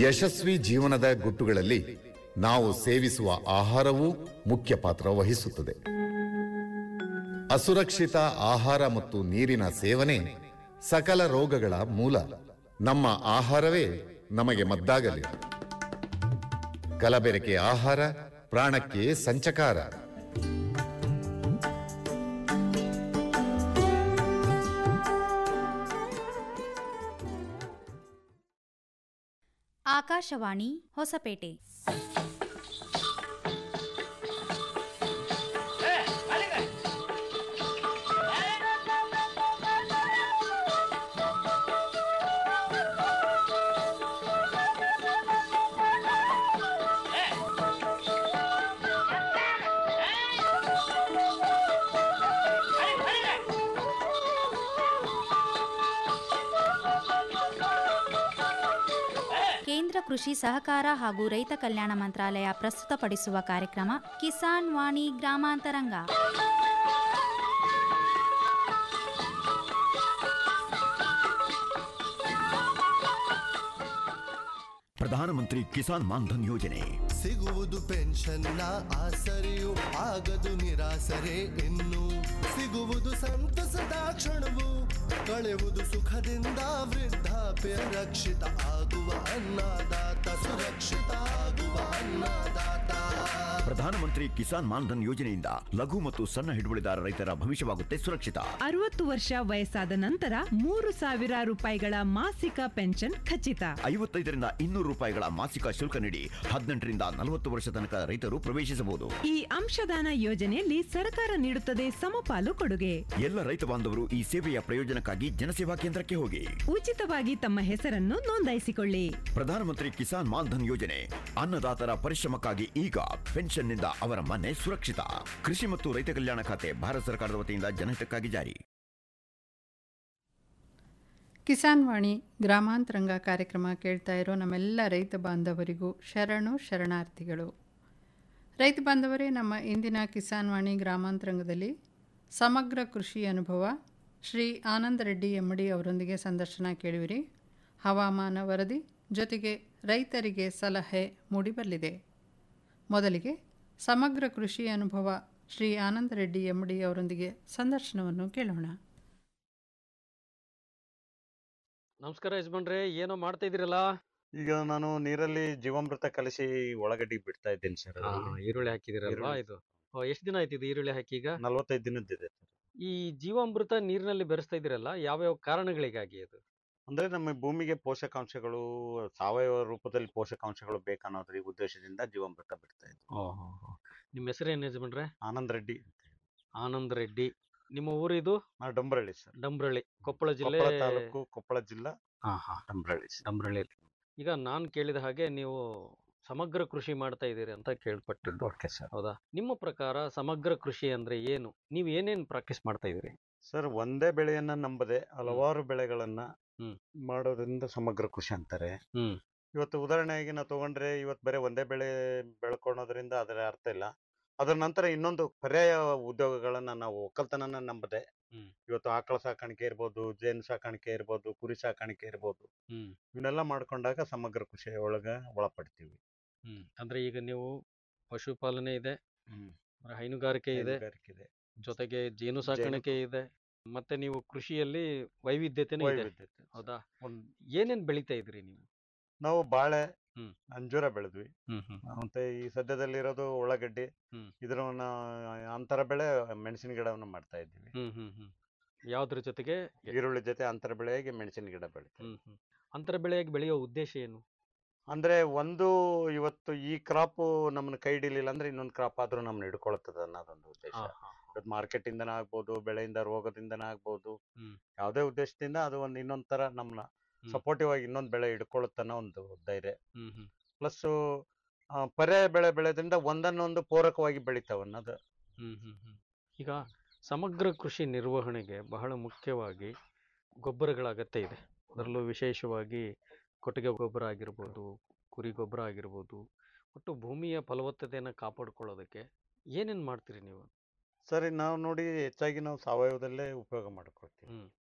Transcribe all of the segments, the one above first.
ಯಶಸ್ವಿ ಜೀವನದ ಗುಟ್ಟುಗಳಲ್ಲಿ ನಾವು ಸೇವಿಸುವ ಆಹಾರವೂ ಮುಖ್ಯ ಪಾತ್ರ ವಹಿಸುತ್ತದೆ ಅಸುರಕ್ಷಿತ ಆಹಾರ ಮತ್ತು ನೀರಿನ ಸೇವನೆ ಸಕಲ ರೋಗಗಳ ಮೂಲ ನಮ್ಮ ಆಹಾರವೇ ನಮಗೆ ಮದ್ದಾಗಲಿ ಕಲಬೆರಕೆ ಆಹಾರ ಪ್ರಾಣಕ್ಕೆ ಸಂಚಕಾರ ಆಕಾಶವಾಣಿ ಹೊಸಪೇಟೆ ಕೇಂದ್ರ ಕೃಷಿ ಸಹಕಾರ ಹಾಗೂ ರೈತ ಕಲ್ಯಾಣ ಮಂತ್ರಾಲಯ ಪ್ರಸ್ತುತಪಡಿಸುವ ಕಾರ್ಯಕ್ರಮ ಕಿಸಾನ್ ವಾಣಿ ಗ್ರಾಮಾಂತರಂಗ ಪ್ರಧಾನಮಂತ್ರಿ ಕಿಸಾನ್ ಮಾನ್ಧನ್ ಯೋಜನೆ ಸಿಗುವುದು ಪೆನ್ಷನ್ನ ಆಸರೆಯು ಆಗದು ನಿರಾಸರೆ ಇನ್ನು ಸಿಗುವುದು ಸಂತಸದ ಕ್ಷಣವು ಕಳೆಯುವುದು ಸುಖದಿಂದ ವೃದ್ಧಾಪ್ಯ ರಕ್ಷಿತ ಆಗುವ ಅನ್ನದಾತ ಸುರಕ್ಷಿತ ಆಗುವ ಅನ್ನದಾತ ಪ್ರಧಾನಮಂತ್ರಿ ಕಿಸಾನ್ ಮಾನ್ಧನ್ ಯೋಜನೆಯಿಂದ ಲಘು ಮತ್ತು ಸಣ್ಣ ಹಿಡುವಳಿದಾರ ರೈತರ ಭವಿಷ್ಯವಾಗುತ್ತೆ ಸುರಕ್ಷಿತ ಅರವತ್ತು ವರ್ಷ ವಯಸ್ಸಾದ ನಂತರ ಮೂರು ಸಾವಿರ ರೂಪಾಯಿಗಳ ಮಾಸಿಕ ಪೆನ್ಷನ್ ಖಚಿತ ಐವತ್ತೈದರಿಂದ ಇನ್ನೂರು ರೂಪಾಯಿಗಳ ಮಾಸಿಕ ಶುಲ್ಕ ನೀಡಿ ಹದಿನೆಂಟರಿಂದ ನಲವತ್ತು ವರ್ಷ ತನಕ ರೈತರು ಪ್ರವೇಶಿಸಬಹುದು ಈ ಅಂಶದಾನ ಯೋಜನೆಯಲ್ಲಿ ಸರ್ಕಾರ ನೀಡುತ್ತದೆ ಸಮಪಾಲು ಕೊಡುಗೆ ಎಲ್ಲ ರೈತ ಬಾಂಧವರು ಈ ಸೇವೆಯ ಪ್ರಯೋಜನಕ್ಕಾಗಿ ಜನಸೇವಾ ಕೇಂದ್ರಕ್ಕೆ ಹೋಗಿ ಉಚಿತವಾಗಿ ತಮ್ಮ ಹೆಸರನ್ನು ನೋಂದಾಯಿಸಿಕೊಳ್ಳಿ ಪ್ರಧಾನಮಂತ್ರಿ ಕಿಸಾನ್ ಮಾನ್ಧನ್ ಯೋಜನೆ ಅನ್ನದಾತರ ಪರಿಶ್ರಮಕ್ಕಾಗಿ ಈಗ ಪೆನ್ಷನ್ನಿಂದ ಅವರ ಮನೆ ಸುರಕ್ಷಿತ ಕೃಷಿ ಮತ್ತು ರೈತ ಕಲ್ಯಾಣ ಖಾತೆ ಭಾರತ ಸರ್ಕಾರದ ವತಿಯಿಂದ ಜನಹಿತಕ್ಕಾಗಿ ಜಾರಿ ಕಿಸಾನ್ ವಾಣಿ ಗ್ರಾಮಾಂತರಂಗ ಕಾರ್ಯಕ್ರಮ ಕೇಳ್ತಾ ಇರೋ ನಮ್ಮೆಲ್ಲ ರೈತ ಬಾಂಧವರಿಗೂ ಶರಣು ಶರಣಾರ್ಥಿಗಳು ರೈತ ಬಾಂಧವರೇ ನಮ್ಮ ಇಂದಿನ ಕಿಸಾನ್ ವಾಣಿ ಗ್ರಾಮಾಂತರಂಗದಲ್ಲಿ ಸಮಗ್ರ ಕೃಷಿ ಅನುಭವ ಶ್ರೀ ಆನಂದ ರೆಡ್ಡಿ ಎಮ್ಮಡಿ ಅವರೊಂದಿಗೆ ಸಂದರ್ಶನ ಕೇಳುವಿರಿ ಹವಾಮಾನ ವರದಿ ಜೊತೆಗೆ ರೈತರಿಗೆ ಸಲಹೆ ಮೂಡಿಬರಲಿದೆ ಮೊದಲಿಗೆ ಸಮಗ್ರ ಕೃಷಿ ಅನುಭವ ಶ್ರೀ ಆನಂದ ರೆಡ್ಡಿ ಎಮ್ಮಡಿ ಅವರೊಂದಿಗೆ ಸಂದರ್ಶನವನ್ನು ಕೇಳೋಣ ನಮಸ್ಕಾರ ಯಜಮಾನ್ರೆ ಏನೋ ಮಾಡ್ತಾ ಇದ್ದೀರಲ್ಲ ಈಗ ನಾನು ನೀರಲ್ಲಿ ಜೀವಾಮೃತ ಕಲಸಿ ಒಳಗಡೆ ಬಿಡ್ತಾ ಇದ್ದೇನೆ ಸರ್ ಆ, ಈರುಳ್ಳಿ ಹಾಕಿದಿರಲ್ವಾ ಈರುಳ್ಳಿ. ಇದು ಎಷ್ಟು ದಿನ ಆಯ್ತು ಇದು ಈರುಳ್ಳಿ ಹಾಕಿ ಈಗ ನಲ್ವತ್ತೈದು ದಿನದ್ದಿದೆ ಈ ಜೀವಾಮೃತ ನೀರಿನಲ್ಲಿ ಬೆರೆಸ್ತಾ ಇದ್ದೀರಲ್ಲ ಯಾವ್ಯಾವ ಕಾರಣಗಳಿಗಾಗಿ ಅದು ಅಂದ್ರೆ ನಮ್ಮ ಭೂಮಿಗೆ ಪೋಷಕಾಂಶಗಳು ಸಾವಯವ ರೂಪದಲ್ಲಿ ಪೋಷಕಾಂಶಗಳು ಬೇಕನ್ನೋದ್ರ ಈ ಉದ್ದೇಶದಿಂದ ಜೀವಾಮೃತ ಬಿಡ್ತಾ ಇದ್ದೆ ನಿಮ್ಮ ಹೆಸರೇನು ಯಜಮಾನ್ರೆ ಆನಂದ್ ರೆಡ್ಡಿ ಆನಂದ್ ರೆಡ್ಡಿ ನಿಮ್ಮ ಊರಿದು ನಾ ಡಂಬರಳ್ಳಿ ಸರ್ ಡಂಬ್ರಳ್ಳಿ ಕೊಪ್ಪಳ ಜಿಲ್ಲೆ ಕೊಪ್ಪಳ ತಾಲೂಕು ಕೊಪ್ಪಳ ಜಿಲ್ಲಾ ಹಾ ಹಾ ಡಂಬರಳ್ಳಿ ಸರ್ ಡಂಬ್ರಳ್ಳಿ ಈಗ ನಾನು ಕೇಳಿದ ಹಾಗೆ ನೀವು ಸಮಗ್ರ ಕೃಷಿ ಮಾಡ್ತಾ ಇದ್ದೀರಿ ಅಂತ ಕೇಳ್ಪಟ್ಟಿದ್ದು ಓಕೆ ಸರ್ ಹೌದಾ ನಿಮ್ಮ ಪ್ರಕಾರ ಸಮಗ್ರ ಕೃಷಿ ಅಂದ್ರೆ ಏನು ನೀವು ಏನೇನ್ ಪ್ರಾಕ್ಟೀಸ್ ಮಾಡ್ತಾ ಇದ್ದೀರಿ ಸರ್ ಒಂದೇ ಬೆಳೆಯನ್ನ ನಂಬದೆ ಹಲವಾರು ಬೆಳೆಗಳನ್ನ ಹ್ಮ್. ಮಾಡೋದ್ರಿಂದ ಸಮಗ್ರ ಕೃಷಿ ಅಂತಾರೆ ಹ್ಮ್ ಇವತ್ತು ಉದಾಹರಣೆಗೆ ನಾವು ತಗೊಂಡ್ರೆ ಇವತ್ತು ಬರೀ ಒಂದೇ ಬೆಳೆ ಬೆಳ್ಕೊಳೋದ್ರಿಂದ ಅದರ ಅರ್ಥ ಇಲ್ಲ ಅದರ ನಂತರ ಇನ್ನೊಂದು ಪರ್ಯಾಯ ಉದ್ಯೋಗಗಳನ್ನ ನಾವು ಒಕ್ಕಲ್ತನನ ನಂಬದೆ ಹ್ಮ್. ಇವತ್ತು ಆಕಳ ಸಾಕಾಣಿಕೆ ಇರ್ಬೋದು ಜೇನು ಸಾಕಾಣಿಕೆ ಇರ್ಬೋದು ಕುರಿ ಸಾಕಾಣಿಕೆ ಇರ್ಬೋದು ಹ್ಮ್ ಇವನ್ನೆಲ್ಲ ಮಾಡ್ಕೊಂಡಾಗ ಸಮಗ್ರ ಕೃಷಿ ಒಳಗ ಒಳಪಡ್ತೀವಿ ಹ್ಮ್ ಅಂದ್ರೆ ಈಗ ನೀವು ಪಶುಪಾಲನೆ ಇದೆ ಅಂದ್ರೆ ಹೈನುಗಾರಿಕೆ ಇದೆ ಹೈನುಗಾರಿಕೆ ಇದೆ ಜೊತೆಗೆ ಜೇನು ಸಾಕಾಣಿಕೆ ಇದೆ ಮತ್ತೆ ನೀವು ಕೃಷಿಯಲ್ಲಿ ವೈವಿಧ್ಯತೆನೂ ಇದೆ ವೈವಿಧ್ಯತೆ. ಹೌದಾ ಒಂದ್ ಏನೇನ್ ಬೆಳಿತಾ ಇದ್ರಿ ನೀವು ನಾವು ಬಾಳೆ ಹ್ಮ್. ಅಂಜೂರ ಬೆಳೆದ್ವಿ ಹ್ಮ್ ಹ್ಮ್ ಮತ್ತೆ ಈ ಸದ್ಯದಲ್ಲಿರೋದು ಉಳ್ಳಾಗಡ್ಡಿ ಹ್ಮ್. ಇದ್ರವನ್ನ ಅಂತರ ಬೆಳೆ ಮೆಣಸಿನ ಗಿಡವನ್ನ ಮಾಡ್ತಾ ಇದ್ದೀವಿ ಹ್ಮ್ ಹ್ಮ್ ಹ್ಮ್ ಯಾವ್ದ್ರ ಜೊತೆಗೆ ಈರುಳ್ಳಿ ಜೊತೆ ಅಂತರ ಬೆಳೆಯಾಗಿ ಮೆಣಸಿನ ಗಿಡ ಬೆಳಿತೀವಿ ಹ್ಮ್ ಹ್ಮ್ ಅಂತರ ಬೆಳೆಯಾಗಿ ಬೆಳೆಯೋ ಉದ್ದೇಶ ಏನು ಅಂದ್ರೆ ಒಂದು ಇವತ್ತು ಈ ಕ್ರಾಪ್ ನಮ್ಮನ್ನ ಕೈ ಹಿಡಿಲಿಲ್ಲ ಅಂದ್ರೆ ಇನ್ನೊಂದು ಕ್ರಾಪ್ ಆದ್ರೂ ನಮ್ಮನ್ನ ಹಿಡ್ಕೊಳ್ತದ ಅನ್ನೋದೊಂದು ಉದ್ದೇಶ ಹಾ, ಹಾ, ಇವತ್ತು ಮಾರ್ಕೆಟ್ ಇಂದನ ಆಗ್ಬೋದು ಬೆಳೆಯಿಂದ ರೋಗದಿಂದನ ಆಗ್ಬೋದು ಹ್ಮ್. ಯಾವುದೇ ಉದ್ದೇಶದಿಂದ ಅದು ಒಂದು ಇನ್ನೊಂದ್ ತರ ನಮ್ಮನ್ನ ಹ್ಮ್. ಸಪೋರ್ಟಿವ್ ಆಗಿ ಇನ್ನೊಂದ್ ಬೆಳೆ ಹಿಡ್ಕೊಳ್ಳುತ್ತನ್ನೋ ಒಂದು ಧೈರ್ಯ ಹ್ಮ್ ಹ್ಮ್ ಪ್ಲಸ್ ಪರ್ಯಾಯ ಬೆಳೆ ಬೆಳೆದ್ರಿಂದ ಒಂದನ್ನೊಂದು ಪೂರಕವಾಗಿ ಬೆಳಿತಾವ ಅನ್ನೋದು ಹ್ಮ್ ಹ್ಮ್ ಹ್ಮ್ ಈಗ ಸಮಗ್ರ ಕೃಷಿ ನಿರ್ವಹಣೆಗೆ ಬಹಳ ಮುಖ್ಯವಾಗಿ ಗೊಬ್ಬರಗಳ ಅಗತ್ಯ ಇದೆ ಅದರಲ್ಲೂ ವಿಶೇಷವಾಗಿ ಕೊಟ್ಟಿಗೆ ಗೊಬ್ಬರ ಆಗಿರ್ಬೋದು ಕುರಿ ಗೊಬ್ಬರ ಆಗಿರ್ಬೋದು ಒಟ್ಟು ಭೂಮಿಯ ಫಲವತ್ತತೆಯನ್ನು ಕಾಪಾಡ್ಕೊಳ್ಳೋದಕ್ಕೆ ಏನೇನ್ ಮಾಡ್ತೀರಿ ನೀವು ಸರಿ ನಾವು ನೋಡಿ ಹೆಚ್ಚಾಗಿ ನಾವು ಸಾವಯವದಲ್ಲೇ ಉಪಯೋಗ ಮಾಡ್ಕೊಳ್ತೀವಿ ಹ್ಮ್ ಹ್ಮ್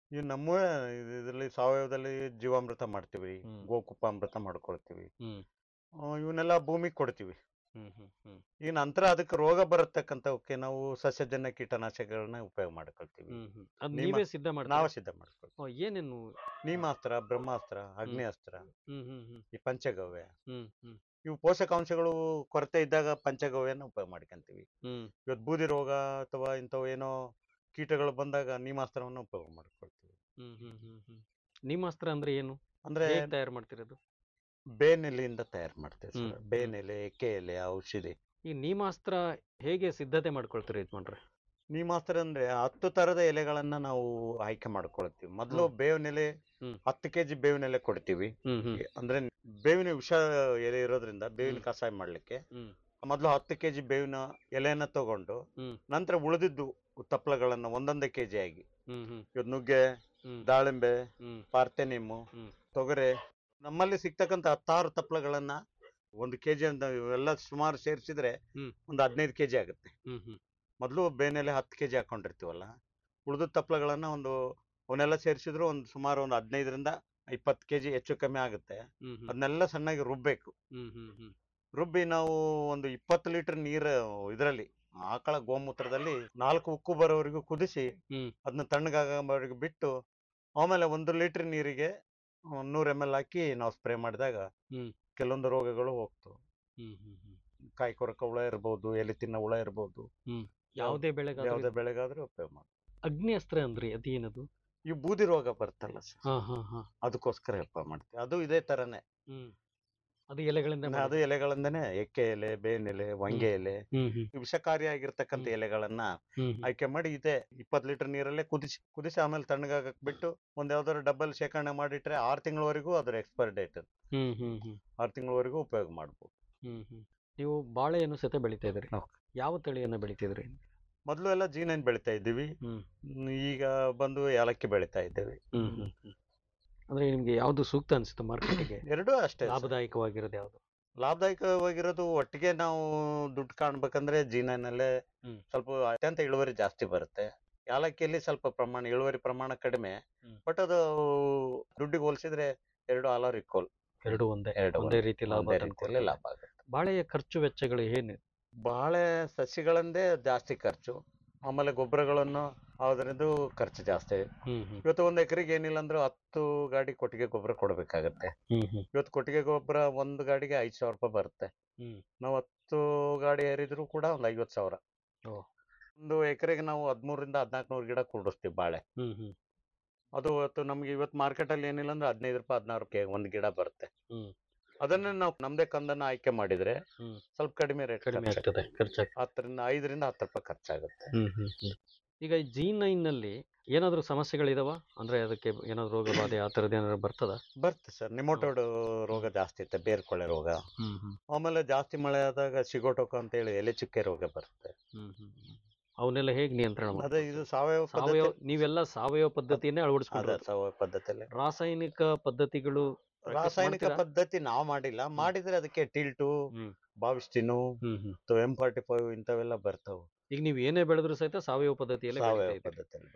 ಈ ನಮ್ಮ ಇದರಲ್ಲಿ ಸಾವಯವದಲ್ಲಿ ಜೀವಾಮೃತ ಮಾಡ್ತೀವಿ ಹ್ಮ್. ಗೋಕುಪಾಮೃತ ಮಾಡ್ಕೊಳ್ತೀವಿ ಹ್ಮ್ ಆ, ಇವನ್ನೆಲ್ಲ ಭೂಮಿಗೆ ಕೊಡ್ತೀವಿ ಹ್ಮ್ ಹ್ಮ್ ಹ್ಮ್ ಈ ನಂತರ ಅದಕ್ಕೆ ರೋಗ ಬರತಕ್ಕಂಥವಕ್ಕೆ ನಾವು ಸಸ್ಯಜನ್ಯ ಕೀಟನಾಶಕಗಳನ್ನ ಉಪಯೋಗ ಮಾಡ್ಕೊಳ್ತೀವಿ ಹ್ಮ್ ಹ್ಮ್ ಅದ್ ನಿಮ್ಮ- ನೀವೇ ಸಿದ್ಧ ನಾವು ಮಾಡ್ತೀರಾ ಸಿದ್ಧ ಮಾಡ್ಕೊಳ್ತೀವಿ ಓ, ಏನೇನು ನೀಮಾಸ್ತ್ರ ಬ್ರಹ್ಮಾಸ್ತ್ರ ಅಗ್ನಿಅಸ್ತ್ರ ಹ್ಮ್ ಹ್ಮ್ ಹ್ಮ್ ಈ ಪಂಚಗವ್ಯ ಹ್ಮ್ ಹ್ಮ್ ಇವು ಪೋಷಕಾಂಶಗಳು ಕೊರತೆ ಇದ್ದಾಗ ಪಂಚಗವ್ಯನ ಉಪಯೋಗ ಮಾಡ್ಕೊಂತೀವಿ ಹ್ಮ್ ಇವತ್ತು ಬೂದಿ ರೋಗ ಅಥವಾ ಇಂಥವು ಏನೋ ಕೀಟಗಳು ಬಂದಾಗ ನೀಮಾಸ್ತ್ರವನ್ನು ಉಪಯೋಗ ಮಾಡ್ಕೊಳ್ತೀವಿ ಹ್ಮ್ ಹ್ಮ್ ಹ್ಮ್ ಹ್ಮ್ ನೀಮಾಸ್ತ್ರ ಅಂದ್ರೆ ಏನು ಅಂದ್ರೆ ಹೇಗ್ ತಯಾರು ಮಾಡ್ತಿರೋದು ಬೇನೆಲೆಯಿಂದ ತಯಾರು ಮಾಡ್ತೇವೆ ಹ್ಮ್, ಸರ್ ಬೇನೆಲೆ ಎಕ್ಕೆ ಎಲೆ ಔಷಧಿ ಈ ನೀಮಾಸ್ತ್ರ ಹೇಗೆ ಸಿದ್ಧತೆ ಮಾಡ್ಕೊಳ್ತೀರಿ ಯಜಮಾನ್ರೆ ನೀಮಾಸ್ತ್ರ ಅಂದ್ರೆ ಹತ್ತು ತರದ ಎಲೆಗಳನ್ನ ನಾವು ಆಯ್ಕೆ ಮಾಡ್ಕೊಳ್ತೀವಿ ಮೊದಲು ಹ್ಮ್. ಬೇವಿನ ಎಲೆ ಹ್ಮ್. ಹತ್ತು ಕೆಜಿ ಬೇವಿನ ಎಲೆ ಕೊಡ್ತೀವಿ ಹ್ಮ್ ಹ್ಮ್ ಅಂದ್ರೆ ಬೇವಿನ ವಿಷ ಎಲೆ ಇರೋದ್ರಿಂದ ಬೇವಿನ ಹ್ಮ್. ಕಷಾಯ ಮಾಡ್ಲಿಕ್ಕೆ ಹ್ಮ್ ಮೊದಲು ಹತ್ತು ಕೆಜಿ ಬೇವಿನ ಎಲೆಯನ್ನ ತಗೊಂಡು ಹ್ಮ್. ನಂತರ ಉಳಿದಿದ್ದು ತಪ್ಪಲಗಳನ್ನ ಒಂದೊಂದೇ ಕೆಜಿ ಆಗಿ ಹ್ಮ್ ಹ್ಮ್ ಇವತ್ತು ನುಗ್ಗೆ ಹ್ಮ್ ದಾಳಿಂಬೆ ಹ್ಮ್ ಪಾರ್ಥೆನಿಮ್ಮು ಹ್ಮ್. ತೊಗರೆ ನಮ್ಮಲ್ಲಿ ಸಿಗ್ತಕ್ಕಂಥ ಹತ್ತಾರು ತಪ್ಪಲಗಳನ್ನ ಒಂದು ಕೆಜಿ ಅಂತ ಇವೆಲ್ಲ ಸುಮಾರು ಸೇರಿಸಿದ್ರೆ ಹ್ಮ್. ಒಂದು ಹದಿನೈದು ಕೆಜಿ ಆಗುತ್ತೆ ಹ್ಮ್ ಹ್ಮ್ ಮೊದಲು ಬೇನೆಲೆ ಹತ್ತು ಕೆಜಿ ಹಾಕೊಂಡಿರ್ತೀವಲ್ಲ ಉಳಿದ ತಪ್ಪಲಗಳನ್ನ ಒಂದು ಅವನ್ನೆಲ್ಲ ಸೇರಿಸಿದ್ರು ಒಂದು ಸುಮಾರು ಒಂದು ಹದಿನೈದರಿಂದ ಇಪ್ಪತ್ತು ಕೆಜಿ ಹೆಚ್ಚು ಕಮ್ಮಿ ಆಗುತ್ತೆ ಹ್ಮ್ ಹ್ಮ್ ಅದನ್ನೆಲ್ಲ ಸಣ್ಣಗೆ ರುಬ್ಬೇಕು ಹ್ಮ್ ಹ್ಮ್ ಹ್ಮ್ ರುಬ್ಬಿ ನಾವು ಒಂದು ಇಪ್ಪತ್ತು ಲೀಟರ್ ನೀರು ಇದರಲ್ಲಿ ಆಕಳ ಗೋಮೂತ್ರದಲ್ಲಿ ನಾಲ್ಕು ಉಕ್ಕು ಬರೋವರೆಗೂ ಕುದಿಸಿ ಹ್ಮ್. ಅದನ್ನ ತಣ್ಣಗಾಗೋವರೆಗೂ ಬಿಟ್ಟು ಆಮೇಲೆ ಒಂದು ಲೀಟರ್ ನೀರಿಗೆ ನೂರು ಎಮ್ ಎಲ್ ಹಾಕಿ ನಾವು ಸ್ಪ್ರೇ ಮಾಡಿದಾಗ ಹ್ಮ್. ಕೆಲವೊಂದು ರೋಗಗಳು ಹೋಗ್ತವೆ ಹ್ಮ್ ಹ್ಮ್ ಹ್ಮ್ ಕಾಯಿ ಕೊರಕ ಹುಳ ಇರ್ಬೋದು ಎಲೆ ತಿನ್ನ ಹುಳ ಇರ್ಬೋದು ಯಾವುದೇ ಬೆಳೆಗಾದ್ರೂ ಯಾವುದೇ ಬೆಳೆಗಾದ್ರೂ ಉಪಯೋಗ ಮಾಡಿ ಅಗ್ನಿ ಅಸ್ತ್ರ ಅಂದ್ರಿ ಅದೇನದು ಈ ಬೂದಿ ರೋಗ ಬರ್ತಲ್ಲ ಸರ್ ಹಾ ಹಾ ಹಾ ಅದಕ್ಕೋಸ್ಕರ ಉಪಯೋಗ ಮಾಡ್ತೀವಿ ಅದು ಇದೇ ತರನೇ ಹ್ಮ್ ಅದು ಎಲೆಗಳಿಂದ ಅದು ಮಾಡೋದು. ಎಲೆಗಳಿಂದನೇ ಎಕ್ಕೆ ಎಲೆ ಬೇವಿನ ಎಲೆ ಹೊಂಗೆ ಎಲೆ ಹ್ಮ್ ಹ್ಮ್ ವಿಷಕಾರಿಯಾಗಿರ್ತಕ್ಕಂಥ ಹ್ಮ್. ಎಲೆಗಳನ್ನ ಹ್ಮ್ ಹ್ಮ್ ಆಯ್ಕೆ ಮಾಡಿ ಇದೆ ಇಪ್ಪತ್ತು ಲೀಟರ್ ನೀರಲ್ಲೇ ಕುದಿಸಿ ಕುದಿಸಿ ಆಮೇಲೆ ತಣ್ಣಗಾಗಕ್ ಬಿಟ್ಟು ಒಂದ್ ಯಾವ್ದಾದ್ರು ಡಬ್ಬಲ್ ಶೇಖರಣೆ ಮಾಡಿಟ್ರೆ ಆರು ತಿಂಗಳವರೆಗೂ ಅದ್ರ ಎಕ್ಸ್ಪೈರ್ ಡೇಟ್ ಹ್ಮ್ ಹ್ಮ್ ಹ್ಮ್ ಆರು ತಿಂಗಳವರೆಗೂ ಉಪಯೋಗ ಮಾಡ್ಬೋದು ಹ್ಮ್ ಹ್ಮ್ ನೀವು ಬಾಳೆಯನ್ನು ಸತೆ ಬೆಳಿತಾ ಇದ್ರಿ ಹೌದು. ಯಾವ ತಳಿಯನ್ನು ಬೆಳಿತಿದ್ರಿ ಮೊದಲು ಎಲ್ಲ ಜೀನೈನ್ ಬೆಳಿತಾ ಇದ್ದೀವಿ ಹ್ಮ್. ಹ್ಮ್, ಈಗ ಬಂದು ಏಲಕ್ಕಿ ಬೆಳಿತಾ ಇದ್ದೇವೆ ಹ್ಮ್ ಹ್ಮ್ ಹ್ಮ್. ಅಂದ್ರೆ ನಿಮ್ಗೆ ಯಾವ್ದು ಸೂಕ್ತ ಅನ್ಸುತ್ತೆ ಮಾರ್ಕೆಟಿಗೆ ಎರಡೂ ಅಷ್ಟೇ ಸರ್. ಲಾಭದಾಯಕವಾಗಿರೋದು ಯಾವ್ದು ಲಾಭದಾಯಕವಾಗಿರೋದು ಒಟ್ಟಿಗೆ ನಾವು ದುಡ್ಡು ಕಾಣ್ಬೇಕಂದ್ರೆ ಜೀನೈನಲ್ಲೇ ಹ್ಮ್. ಸ್ವಲ್ಪ ಅತ್ಯಂತ ಇಳುವರಿ ಜಾಸ್ತಿ ಬರುತ್ತೆ ಏಲಕ್ಕಿಯಲ್ಲಿ ಸ್ವಲ್ಪ ಪ್ರಮಾಣ ಇಳುವರಿ ಪ್ರಮಾಣ ಕಡಿಮೆ ಹ್ಮ್. ಬಟ್ ಅದು ದುಡ್ಡಿಗೆ ಹೋಲಿಸಿದ್ರೆ ಎರಡು ಆಲರ್ ಇಕ್ವಲ್ ಎರಡು ಒಂದೇ ಎರಡು ಒಂದೇ ರೀತಿ ಲಾಭ ಒಂದೇ ತಂದ್ಕೊಡ್ತದೆ. ರೀತಿಯಲ್ಲಿ ಲಾಭ ಆಗುತ್ತೆ ಬಾಳೆಯ ಖರ್ಚು ವೆಚ್ಚಗಳು ಏನು ಬಾಳೆ ಸಸಿಗಳಂದೇ ಜಾಸ್ತಿ ಖರ್ಚು ಆಮೇಲೆ ಗೊಬ್ಬರಗಳನ್ನು ಅದರಿಂದ ಖರ್ಚು ಜಾಸ್ತಿ ಹ್ಮ್ ಹ್ಮ್ ಇವತ್ತು ಒಂದು ಎಕರೆಗೆ ಏನಿಲ್ಲ ಅಂದ್ರೆ ಹತ್ತು ಗಾಡಿ ಕೊಟ್ಟಿಗೆ ಗೊಬ್ಬರ ಕೊಡಬೇಕಾಗತ್ತೆ ಹ್ಮ್ ಹ್ಮ್ ಇವತ್ತು ಕೊಟ್ಟಿಗೆ ಗೊಬ್ಬರ ಒಂದು ಗಾಡಿಗೆ ಐದು ಸಾವಿರ ರೂಪಾಯಿ ಬರುತ್ತೆ ಹ್ಮ್. ನಾವು ಹತ್ತು ಗಾಡಿ ಏರಿದ್ರು ಕೂಡ ಒಂದು ಐವತ್ತು ಸಾವಿರ ಓ. ಒಂದು ಎಕರೆಗೆ ನಾವು ಹದಿಮೂರರಿಂದ ಹದಿನಾಲ್ಕು ನೂರು ಗಿಡ ಕೂಡಿಸ್ತೀವಿ ಬಾಳೆ ಹ್ಮ್ ಹ್ಮ್ ಅದು ಇವತ್ತು ನಮ್ಗೆ ಇವತ್ತು ಮಾರ್ಕೆಟಲ್ಲಿ ಏನಿಲ್ಲ ಅಂದ್ರೆ ಹದಿನೈದು ರೂಪಾಯಿ ಹದಿನಾರು ರೂಪಾಯಿ ಒಂದು ಗಿಡ ಬರುತ್ತೆ ಹ್ಮ್. ಅದನ್ನ ನಾವು ನಮ್ದೇ ಕಂದನ್ನ ಆಯ್ಕೆ ಮಾಡಿದ್ರೆ ಹ್ಮ್. ಸ್ವಲ್ಪ ಕಡಿಮೆ ರೇಟ್ ಕಡಿಮೆ ಆಗ್ತದೆ ಖರ್ಚಾಗ್ತದೆ ಹತ್ತರಿಂದ ಐದರಿಂದ ಹತ್ತು ರೂಪಾಯಿ ಖರ್ಚಾಗುತ್ತೆ ಹ್ಮ್ ಹ್ಮ್ ಹ್ಮ್. ಈಗ ಈ ಜಿ ನೈನ್ ನಲ್ಲಿ ಏನಾದ್ರೂ ಸಮಸ್ಯೆಗಳಿದಾವ ಅಂದ್ರೆ ಅದಕ್ಕೆ ಏನಾದ್ರು ರೋಗ ಬಾಧೆ ಆ ಥರದ್ದು ಏನಾದ್ರು ಬರ್ತದ ಬರುತ್ತೆ ಸರ್ ನಿಮೋಟೋಡ್ ರೋಗ ಜಾಸ್ತಿ ಇರುತ್ತೆ ಬೇರ್ಕೊಳೆ ರೋಗ ಹ್ಮ್ ಹ್ಮ್ ಆಮೇಲೆ ಜಾಸ್ತಿ ಮಳೆ ಆದಾಗ ಸಿಗೋಟೋಕ ಅಂತ ಹೇಳಿ ಎಲೆ ಚುಕ್ಕೆ ರೋಗ ಬರುತ್ತೆ ಹ್ಮ್ ಹ್ಮ್ ಹ್ಮ್. ಅವನ್ನೆಲ್ಲ ಹೇಗ್ ನಿಯಂತ್ರಣ ಅದೇ ಮಾಡೋದು ಇದು ಸಾವಯವ ಸಾವಯವ ಪದ್ಧತಿ ನೀವೆಲ್ಲ ಸಾವಯವ ಪದ್ಧತಿಯನ್ನೇ ಅದೇ ಅಳವಡಿಸ್ಕೊಂಡ್ರೆ ಸಾವಯವ ಪದ್ಧತಿಯಲ್ಲಿ ರಾಸಾಯನಿಕ ಪದ್ಧತಿಗಳು practice ರಾಸಾಯನಿಕ ಮಾಡ್ತೀರಾ? ಪದ್ಧತಿ ನಾವು ಮಾಡಿಲ್ಲ ಮಾಡಿದ್ರೆ ಅದಕ್ಕೆ ಟಿಲ್ಟು ಹ್ಮ್. ಬಾವಿಸ್ಟಿನು ಹ್ಮ್ ಹ್ಮ್ ಎಂ ಫಾರ್ಟಿ ಫೈವ್ ಇಂಥವೆಲ್ಲ ಬರ್ತಾವೆ ಈಗ ನೀವು ಏನೇ ಬೆಳೆದ್ರು ಸಹಿತ ಸಾವಯವ ಪದ್ಧತಿಯಲ್ಲೇ ಸಾವಯವ ಬೆಳೀತಾ ಇದ್ದೀರಿ. ಪದ್ಧತಿಯಲ್ಲಿ